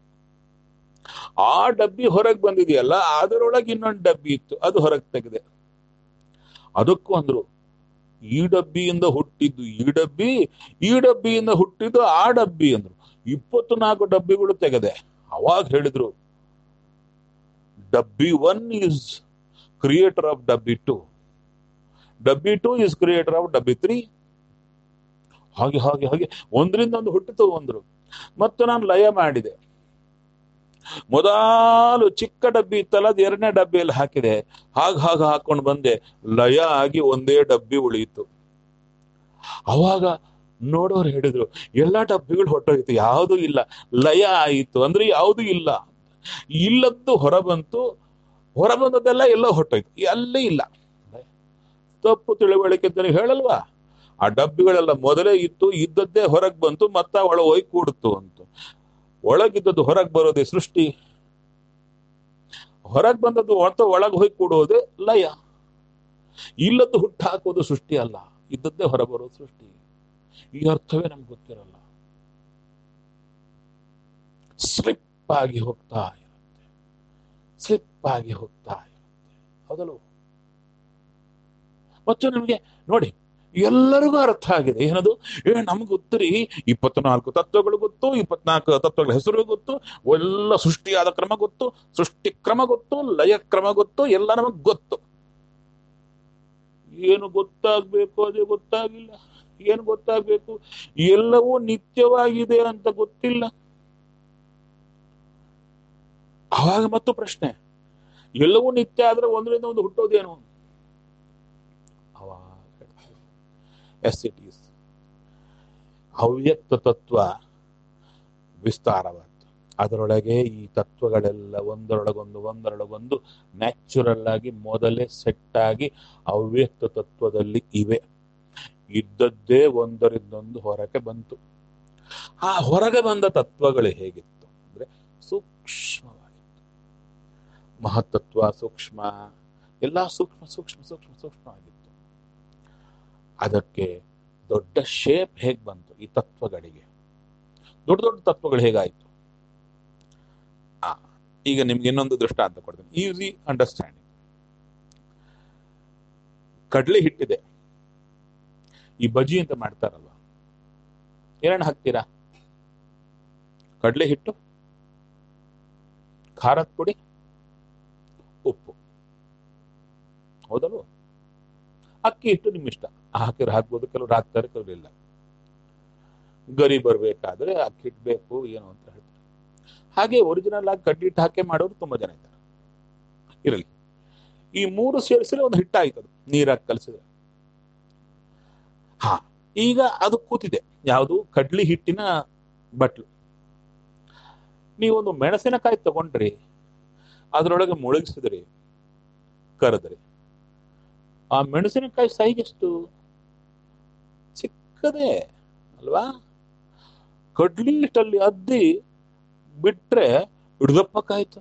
ಆ ಡಬ್ಬಿ ಹೊರಗೆ ಬಂದಿದೆಯಲ್ಲ ಅದರೊಳಗೆ ಇನ್ನೊಂದು ಡಬ್ಬಿ ಇತ್ತು ಅದು ಹೊರಗೆ ತೆಗೆದೆ ಅದಕ್ಕೂ ಅಂದ್ರು ಈ ಡಬ್ಬಿಯಿಂದ ಹುಟ್ಟಿದ್ದು ಈ ಡಬ್ಬಿ ಈ ಡಬ್ಬಿಯಿಂದ ಹುಟ್ಟಿದ್ದು ಆ ಡಬ್ಬಿ ಅಂದ್ರು ಇಪ್ಪತ್ನಾಲ್ಕು ಡಬ್ಬಿಗಳು ತೆಗೆದೆ ಅವಾಗ ಹೇಳಿದ್ರು ಡಬ್ಬಿ ಒನ್ ಈಸ್ ಕ್ರಿಯೇಟರ್ ಆಫ್ ಡಬ್ಬಿ ಟು ಡಬ್ಬಿ ಟು ಇಸ್ ಕ್ರಿಯೇಟರ್ ಆಫ್ ಡಬ್ಬಿ ತ್ರೀ ಹಾಗೆ ಹಾಗೆ ಹಾಗೆ ಒಂದರಿಂದ ಒಂದು ಹುಟ್ಟಿತು ಒಂದ್ರು ಮತ್ತು ನಾನು ಲಯ ಮಾಡಿದೆ ಮೊದಲು ಚಿಕ್ಕ ಡಬ್ಬಿ ಇತ್ತಲ್ಲ ಅದು ಎರಡನೇ ಡಬ್ಬಿಯಲ್ಲಿ ಹಾಕಿದೆ ಹಾಗೆ ಹಾಗೆ ಹಾಕೊಂಡು ಬಂದೆ ಲಯ ಆಗಿ ಒಂದೇ ಡಬ್ಬಿ ಉಳಿಯಿತು ಅವಾಗ ನೋಡೋರು ಹೇಳಿದ್ರು ಎಲ್ಲಾ ಡಬ್ಬಿಗಳು ಹೊಟ್ಟೋಗಿತ್ತು ಯಾವುದು ಇಲ್ಲ ಲಯ ಆಯಿತು ಅಂದ್ರೆ ಯಾವುದು ಇಲ್ಲ ಇಲ್ಲದ್ದು ಹೊರ ಬಂತು ಹೊರ ಬಂದದ್ದೆಲ್ಲ ಎಲ್ಲೋ ಹೊಟ್ಟೋಯ್ತು ಅಲ್ಲೇ ಇಲ್ಲ ತಪ್ಪು ತಿಳುವಳಿಕೆ ಅಂತ ನೀವು ಹೇಳಲ್ವಾ ಆ ಡಬ್ಬಿಗಳೆಲ್ಲ ಮೊದಲೇ ಇತ್ತು ಇದ್ದದ್ದೇ ಹೊರಗೆ ಬಂತು ಮತ್ತ ಒಳ ಹೋಗಿ ಕೂಡ್ತು ಅಂತ ಒಳಗಿದ್ದದ್ದು ಹೊರಗೆ ಬರೋದೇ ಸೃಷ್ಟಿ ಹೊರಗೆ ಬಂದದ್ದು ಹೊರತ ಒಳಗೆ ಹೋಗಿ ಕೂಡೋದೇ ಲಯ ಇಲ್ಲದ್ದು ಹುಟ್ಟು ಹಾಕೋದು ಸೃಷ್ಟಿ ಅಲ್ಲ ಇದ್ದದ್ದೇ ಹೊರ ಬರೋದು ಸೃಷ್ಟಿ ಈ ಅರ್ಥವೇ ನಮ್ಗೆ ಗೊತ್ತಿರಲ್ಲ ಸ್ಲಿಪ್ ಆಗಿ ಹೋಗ್ತಾ ಇರುತ್ತೆ ಸ್ಲಿಪ್ ಆಗಿ ಹೋಗ್ತಾ ಇರುತ್ತೆ ಹೌದಲ್ವ ಮತ್ತು ನಮಗೆ ನೋಡಿ ಎಲ್ಲರಿಗೂ ಅರ್ಥ ಆಗಿದೆ ಏನದು ಏ ನಮ್ಗೆ ಗೊತ್ತರಿ ಇಪ್ಪತ್ನಾಲ್ಕು ತತ್ವಗಳು ಗೊತ್ತು ಇಪ್ಪತ್ನಾಲ್ಕು ತತ್ವಗಳ ಹೆಸರು ಗೊತ್ತು ಎಲ್ಲ ಸೃಷ್ಟಿಯಾದ ಕ್ರಮ ಗೊತ್ತು ಸೃಷ್ಟಿ ಕ್ರಮ ಗೊತ್ತು ಲಯ ಕ್ರಮ ಗೊತ್ತು ಎಲ್ಲ ನಮಗ್ ಗೊತ್ತು ಏನು ಗೊತ್ತಾಗ್ಬೇಕು ಅದೇ ಗೊತ್ತಾಗಿಲ್ಲ ಏನು ಗೊತ್ತಾಗ್ಬೇಕು ಎಲ್ಲವೂ ನಿತ್ಯವಾಗಿದೆ ಅಂತ ಗೊತ್ತಿಲ್ಲ ಅವಾಗ ಮತ್ತು ಪ್ರಶ್ನೆ ಎಲ್ಲವೂ ನಿತ್ಯ ಆದ್ರೆ ಒಂದರಿಂದ ಒಂದು ಹುಟ್ಟೋದೇನು ಅವಾಗ ಹೇಳ್ತಾರೆ, ಎಸ್ ಇಟ್ ಈಸ್ ಅವ್ಯಕ್ತ ತತ್ವ ವಿಸ್ತಾರವಾದ ಅದರೊಳಗೆ ಈ ತತ್ವಗಳೆಲ್ಲ ಒಂದರೊಳಗೊಂದು ಒಂದರೊಳಗೊಂದು ನ್ಯಾಚುರಲ್ ಆಗಿ ಮೊದಲೇ ಸೆಟ್ ಆಗಿ ಅವ್ಯಕ್ತ ತತ್ವದಲ್ಲಿ ಇವೆ ಇದ್ದದ್ದೇ ಒಂದರಿಂದೊಂದು ಹೊರಗೆ ಬಂತು ಆ ಹೊರಗೆ ಬಂದ ತತ್ವಗಳು ಹೇಗಿತ್ತು ಅಂದ್ರೆ ಸೂಕ್ಷ್ಮವಾಗಿತ್ತು ಮಹತ್ತತ್ವ ಸೂಕ್ಷ್ಮ ಎಲ್ಲ ಸೂಕ್ಷ್ಮ ಸೂಕ್ಷ್ಮ ಸೂಕ್ಷ್ಮ ಸೂಕ್ಷ್ಮವಾಗಿತ್ತು ಅದಕ್ಕೆ ದೊಡ್ಡ ಶೇಪ್ ಹೇಗ್ ಬಂತು ಈ ತತ್ವಗಳಿಗೆ ದೊಡ್ಡ ದೊಡ್ಡ ತತ್ವಗಳು ಹೇಗಾಯ್ತು ಆ ಈಗ ನಿಮ್ಗೆ ಇನ್ನೊಂದು ದೃಷ್ಟಾಂತ ಕೊಡ್ತೀನಿ ಈಸಿ ಅಂಡರ್ಸ್ಟ್ಯಾಂಡಿಂಗ್ ಕಡ್ಲೆ ಹಿಟ್ಟಿದೆ ಈ ಬಜ್ಜಿ ಅಂತ ಮಾಡ್ತಾರಲ್ವ ಏನೇನು ಹಾಕ್ತೀರಾ ಕಡಲೆ ಹಿಟ್ಟು ಖಾರದ ಪುಡಿ ಉಪ್ಪು ಹೌದಲ್ವ ಅಕ್ಕಿ ಹಿಟ್ಟು ನಿಮ್ಮ ಇಷ್ಟ ಹಾಕಿದ್ರೆ ಹಾಕ್ಬೋದು ಕೆಲವ್ರು ಹಾಕ್ತಾರೆ ಕೆಲವ್ರು ಇಲ್ಲ ಗರಿ ಬರ್ಬೇಕಾದ್ರೆ ಅಕ್ಕಿ ಹಿಟ್ಟು ಬೇಕು ಏನು ಅಂತ ಹೇಳ್ತಾರೆ ಹಾಗೆ ಒರಿಜಿನಲ್ ಆಗಿ ಕಡ್ಲಿ ಹಿಟ್ಟು ಹಾಕಿ ಮಾಡೋರು ತುಂಬಾ ಜನ ಇದ್ದಾರೆ ಇರಲಿ ಈ ಮೂರು ಸೇರಿಸಿದ್ರೆ ಒಂದು ಹಿಟ್ಟಾಯ್ತು ಅದು ನೀರಾಗಿ ಕಲಸಿದ್ರೆ ಹಾ ಈಗ ಅದು ಕೂತಿದೆ ಯಾವುದು ಕಡ್ಲಿ ಹಿಟ್ಟಿನ ಬಟ್ಲು ನೀವೊಂದು ಮೆಣಸಿನಕಾಯಿ ತಗೊಂಡ್ರಿ ಅದರೊಳಗೆ ಮುಳುಗಿಸಿದ್ರಿ ಕರೆದ್ರಿ ಆ ಮೆಣಸಿನಕಾಯಿ ಸೈಜ್ ಎಷ್ಟು ಚಿಕ್ಕದೇ ಅಲ್ವಾ ಕಡ್ಲಿ ಹಿಟ್ಟಲ್ಲಿ ಅದ್ದಿ ಬಿಟ್ರೆ ಹಿಡ್ದಪ್ಪಕ್ಕಾಯ್ತು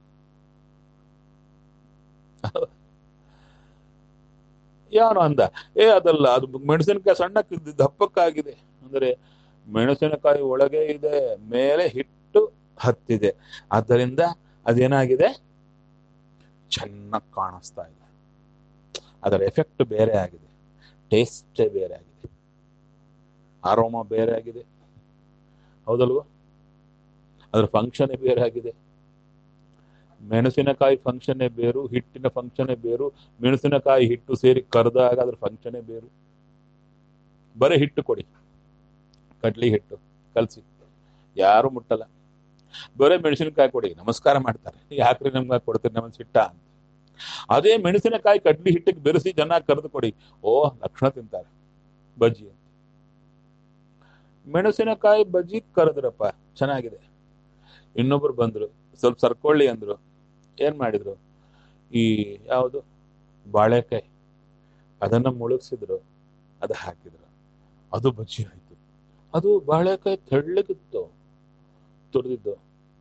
ಯಾವನು ಅಂದ ಏ ಅದಲ್ಲ ಅದು ಮೆಣಸಿನಕಾಯಿ ಸಣ್ಣಕ್ಕಿದ್ದು ದಪ್ಪಕ್ಕಾಗಿದೆ ಅಂದ್ರೆ ಮೆಣಸಿನಕಾಯಿ ಒಳಗೆ ಇದೆ ಮೇಲೆ ಹಿಟ್ಟು ಹತ್ತಿದೆ ಆದ್ದರಿಂದ ಅದೇನಾಗಿದೆ ಚೆನ್ನಾಗಿ ಕಾಣಿಸ್ತಾ ಇದೆ ಅದರ ಎಫೆಕ್ಟ್ ಬೇರೆ ಆಗಿದೆ ಟೇಸ್ಟೇ ಬೇರೆ ಆಗಿದೆ ಆರೋಮ ಬೇರೆ ಆಗಿದೆ ಹೌದಲ್ವ ಅದರ ಫಂಕ್ಷನ್ ಬೇರೆ ಆಗಿದೆ ಮೆಣಸಿನಕಾಯಿ ಫಂಕ್ಷನ್ನೇ ಬೇರು ಹಿಟ್ಟಿನ ಫಂಕ್ಷನ್ನೇ ಬೇರು ಮೆಣಸಿನಕಾಯಿ ಹಿಟ್ಟು ಸೇರಿ ಕರೆದಾಗ ಅದ್ರ ಫಂಕ್ಷನ್ನೇ ಬೇರು ಬರೀ ಹಿಟ್ಟು ಕೊಡಿ ಕಡ್ಲಿ ಹಿಟ್ಟು ಕಲಸಿ ಯಾರು ಮುಟ್ಟಲ್ಲ ಬರೇ ಮೆಣಸಿನಕಾಯಿ ಕೊಡಿ ನಮಸ್ಕಾರ ಮಾಡ್ತಾರೆ ಯಾಕ್ರಿ ನಮ್ಗೆ ಕೊಡ್ತೀರಿ ನಮ್ಮ ಸಿಟ್ಟ ಅಂತ ಅದೇ ಮೆಣಸಿನಕಾಯಿ ಕಡ್ಲಿ ಹಿಟ್ಟಿಗೆ ಬೆರೆಸಿ ಜನ ಕರೆದು ಕೊಡಿ ಓ ಲಕ್ಷಣ ತಿಂತಾರೆ ಬಜ್ಜಿ ಅಂತ ಮೆಣಸಿನಕಾಯಿ ಬಜ್ಜಿ ಕರೆದ್ರಪ್ಪ ಚೆನ್ನಾಗಿದೆ ಇನ್ನೊಬ್ರು ಬಂದ್ರು ಸ್ವಲ್ಪ ಸರ್ಕೊಳ್ಳಿ ಅಂದ್ರು ಏನ್ ಮಾಡಿದ್ರು ಈ ಯಾವುದು ಬಾಳೆಕಾಯಿ ಅದನ್ನ ಮುಳುಗಿಸಿದ್ರು ಅದು ಹಾಕಿದ್ರು ಅದು ಬಜ್ಜಿ ಆಯ್ತು ಅದು ಬಾಳೆಕಾಯಿ ತೆಳ್ಳಗಿತ್ತು ತುರಿದಿದ್ದು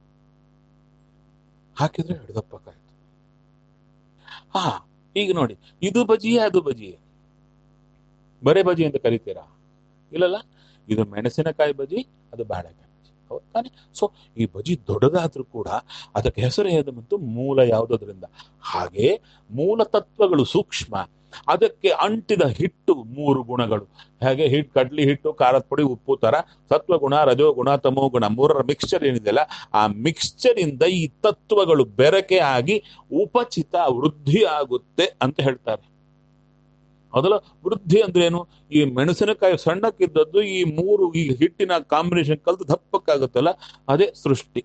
ಹಾಕಿದ್ರೆ ಹಿಡ್ದಪ್ಪಕ್ಕಾಯ್ತು ಹಾ ಈಗ ನೋಡಿ ಇದು ಬಜಿಯೇ ಅದು ಬಜಿಯೇ ಬರೇ ಬಜಿ ಅಂತ ಕರಿತೀರಾ ಇಲ್ಲಲ್ಲ ಇದು ಮೆಣಸಿನಕಾಯಿ ಬಜಿ ಅದು ಬಾಳೆಕಾಯಿ ಬಜಿ ಹೌದ್ ತಾನೆ ಸೊ ಈ ಬಜಿ ದೊಡ್ಡದಾದ್ರೂ ಕೂಡ ಅದಕ್ಕೆ ಹೆಸರು ಏನು ಬಂತು ಮೂಲ ಯಾವುದರಿಂದ ಹಾಗೆ ಮೂಲ ತತ್ವಗಳು ಸೂಕ್ಷ್ಮ ಅದಕ್ಕೆ ಅಂಟಿದ ಹಿಟ್ಟು ಮೂರು ಗುಣಗಳು ಹಾಗೆ ಹಿಟ್ಟು ಕಡ್ಲಿ ಹಿಟ್ಟು ಖಾರದ ಪುಡಿ ಉಪ್ಪು ತರ ಸತ್ವಗುಣ ರಜೋಗುಣ ತಮೋ ಗುಣ ಮೂರರ ಮಿಕ್ಸ್ಚರ್ ಏನಿದೆಯಲ್ಲ ಆ ಮಿಕ್ಸ್ಚರ್ ಇಂದ ಈ ತತ್ವಗಳು ಬೆರಕೆ ಆಗಿ ಉಪಚಿತ ವೃದ್ಧಿ ಆಗುತ್ತೆ ಅಂತ ಹೇಳ್ತಾರೆ ಅದಲ್ಲ ವೃದ್ಧಿ ಅಂದ್ರೆ ಏನು ಈ ಮೆಣಸಿನಕಾಯಿ ಸಣ್ಣಕ್ಕಿದ್ದದ್ದು ಈ ಮೂರು ಈ ಹಿಟ್ಟಿನ ಕಾಂಬಿನೇಷನ್ ಕಲ್ತು ದಪ್ಪಕ್ಕಾಗುತ್ತಲ್ಲ ಅದೇ ಸೃಷ್ಟಿ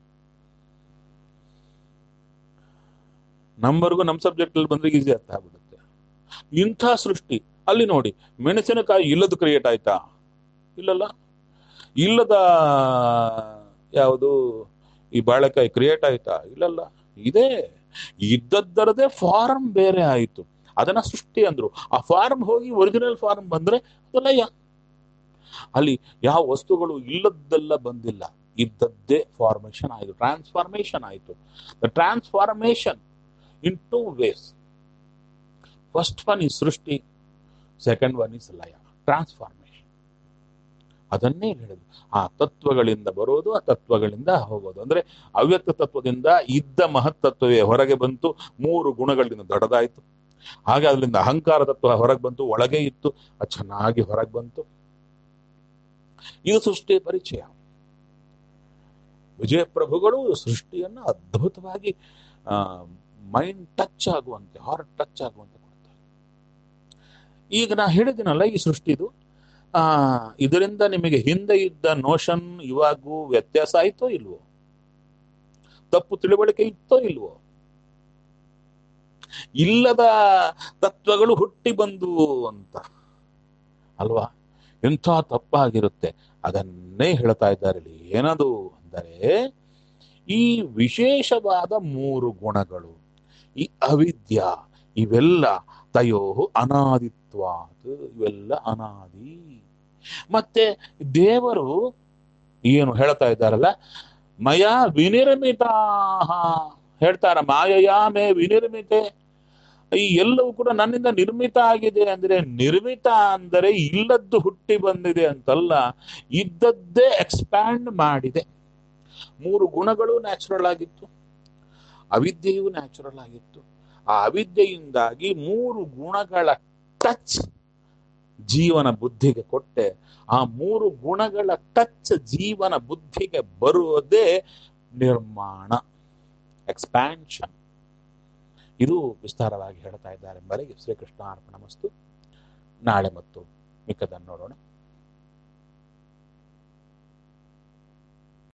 ನಂಬರ್ಗೂ ನಮ್ಮ ಸಬ್ಜೆಕ್ಟ್ ಅಲ್ಲಿ ಬಂದ್ರೆ ಈಸಿ ಅರ್ಥ ಆಗ್ಬಿಡುತ್ತೆ ಇಂಥ ಸೃಷ್ಟಿ ಅಲ್ಲಿ ನೋಡಿ ಮೆಣಸಿನಕಾಯಿ ಇಲ್ಲದ ಕ್ರಿಯೇಟ್ ಆಯ್ತಾ ಇಲ್ಲಲ್ಲ ಇಲ್ಲದ ಯಾವುದು ಈ ಬಾಳೆಕಾಯಿ ಕ್ರಿಯೇಟ್ ಆಯ್ತಾ ಇಲ್ಲಲ್ಲ ಇದೆ ಇದ್ದದ್ದರದೇ ಫಾರ್ಮ್ ಬೇರೆ ಆಯಿತು ಅದನ್ನ ಸೃಷ್ಟಿ ಅಂದ್ರು ಆ ಫಾರ್ಮ್ ಹೋಗಿ ಒರಿಜಿನಲ್ ಫಾರ್ಮ್ ಬಂದ್ರೆ ಅದು ಲಯ ಅಲ್ಲಿ ಯಾವ ವಸ್ತುಗಳು ಇಲ್ಲದ್ದೆಲ್ಲ ಬಂದಿಲ್ಲ ಇದ್ದದ್ದೇ ಫಾರ್ಮೇಶನ್ ಆಯಿತು ಟ್ರಾನ್ಸ್ಫಾರ್ಮೇಶನ್ ಆಯಿತು the transformation in two ways first one is ಸೃಷ್ಟಿ ಸೆಕೆಂಡ್ ಒನ್ ಇಸ್ ಲಯ ಟ್ರಾನ್ಸ್ಫಾರ್ಮೇಶನ್ ಅದನ್ನೇ ಹೇಳಿದ್ರು ಆ ತತ್ವಗಳಿಂದ ಬರೋದು ಆ ತತ್ವಗಳಿಂದ ಹೋಗೋದು ಅಂದ್ರೆ ಅವ್ಯಕ್ತ ತತ್ವದಿಂದ ಇದ್ದ ಮಹತ್ತತ್ವವೇ ಹೊರಗೆ ಬಂತು ಮೂರು ಗುಣಗಳಿಂದ ದೊಡ್ಡದಾಯಿತು ಹಾಗೆ ಅದರಿಂದ ಅಹಂಕಾರ ತತ್ವ ಹೊರಗೆ ಬಂತು ಒಳಗೆ ಇತ್ತು ಅದು ಚೆನ್ನಾಗಿ ಹೊರಗೆ ಬಂತು ಇದು ಸೃಷ್ಟಿ ಪರಿಚಯ ವಿಜಯ ಪ್ರಭುಗಳು ಸೃಷ್ಟಿಯನ್ನ ಅದ್ಭುತವಾಗಿ ಆ ಮೈಂಡ್ ಟಚ್ ಆಗುವಂತೆ ಹಾರ್ಟ್ ಟಚ್ ಆಗುವಂತೆ ಮಾಡ್ತಾರೆ ಈಗ ನಾ ಹೇಳಿದಿನಲ್ಲ ಈ ಸೃಷ್ಟಿದು ಆ ಇದರಿಂದ ನಿಮಗೆ ಹಿಂದೆ ಇದ್ದ ನೋಷನ್ ಇವಾಗೂ ವ್ಯತ್ಯಾಸ ಆಯ್ತೋ ಇಲ್ವೋ ತಪ್ಪು ತಿಳುವಳಿಕೆ ಇತ್ತೋ ಇಲ್ವೋ ಇಲ್ಲದ ತತ್ವಗಳು ಹುಟ್ಟಿ ಬಂದು ಅಂತ ಅಲ್ವಾ ಎಂಥ ತಪ್ಪಾಗಿರುತ್ತೆ ಅದನ್ನೇ ಹೇಳ್ತಾ ಇದ್ದಾರೆ ಇಲ್ಲಿ ಏನದು ಅಂದರೆ ಈ ವಿಶೇಷವಾದ ಮೂರು ಗುಣಗಳು ಈ ಅವಿದ್ಯ ಇವೆಲ್ಲ ತಯೋ ಅನಾದಿತ್ವಾತ್ ಇವೆಲ್ಲ ಅನಾದಿ ಮತ್ತೆ ದೇವರು ಏನು ಹೇಳ್ತಾ ಇದ್ದಾರಲ್ಲ ಮಯ ವಿನಿರ್ಮಿತ ಹೇಳ್ತಾರ ಮಾಯಯ ಮೇ ವಿನಿರ್ಮಿತೆ ಈ ಎಲ್ಲವೂ ಕೂಡ ನನ್ನಿಂದ ನಿರ್ಮಿತ ಆಗಿದೆ ಅಂದ್ರೆ ನಿರ್ಮಿತ ಅಂದರೆ ಇಲ್ಲದ್ದು ಹುಟ್ಟಿ ಬಂದಿದೆ ಅಂತಲ್ಲ ಇದ್ದದ್ದೇ ಎಕ್ಸ್ಪ್ಯಾಂಡ್ ಮಾಡಿದೆ ಮೂರು ಗುಣಗಳು ನ್ಯಾಚುರಲ್ ಆಗಿತ್ತು ಅವಿದ್ಯೆಯು ನ್ಯಾಚುರಲ್ ಆಗಿತ್ತು ಆ ಅವಿದ್ಯೆಯಿಂದಾಗಿ ಮೂರು ಗುಣಗಳ ಟಚ್ ಜೀವನ ಬುದ್ಧಿಗೆ ಕೊಟ್ಟೆ ಆ ಮೂರು ಗುಣಗಳ ಟಚ್ ಜೀವನ ಬುದ್ಧಿಗೆ ಬರುವುದೇ ನಿರ್ಮಾಣ ಎಕ್ಸ್ಪ್ಯಾನ್ಷನ್ ಇದು ವಿಸ್ತಾರವಾಗಿ ಹೇಳ್ತಾ ಇದ್ದಾರೆ ಎಂಬರಿಗೆ ಶ್ರೀಕೃಷ್ಣ ಅರ್ಪಣ ಮಸ್ತು ನಾಳೆ ಮತ್ತು ಮಿಕ್ಕದನ್ನು ನೋಡೋಣ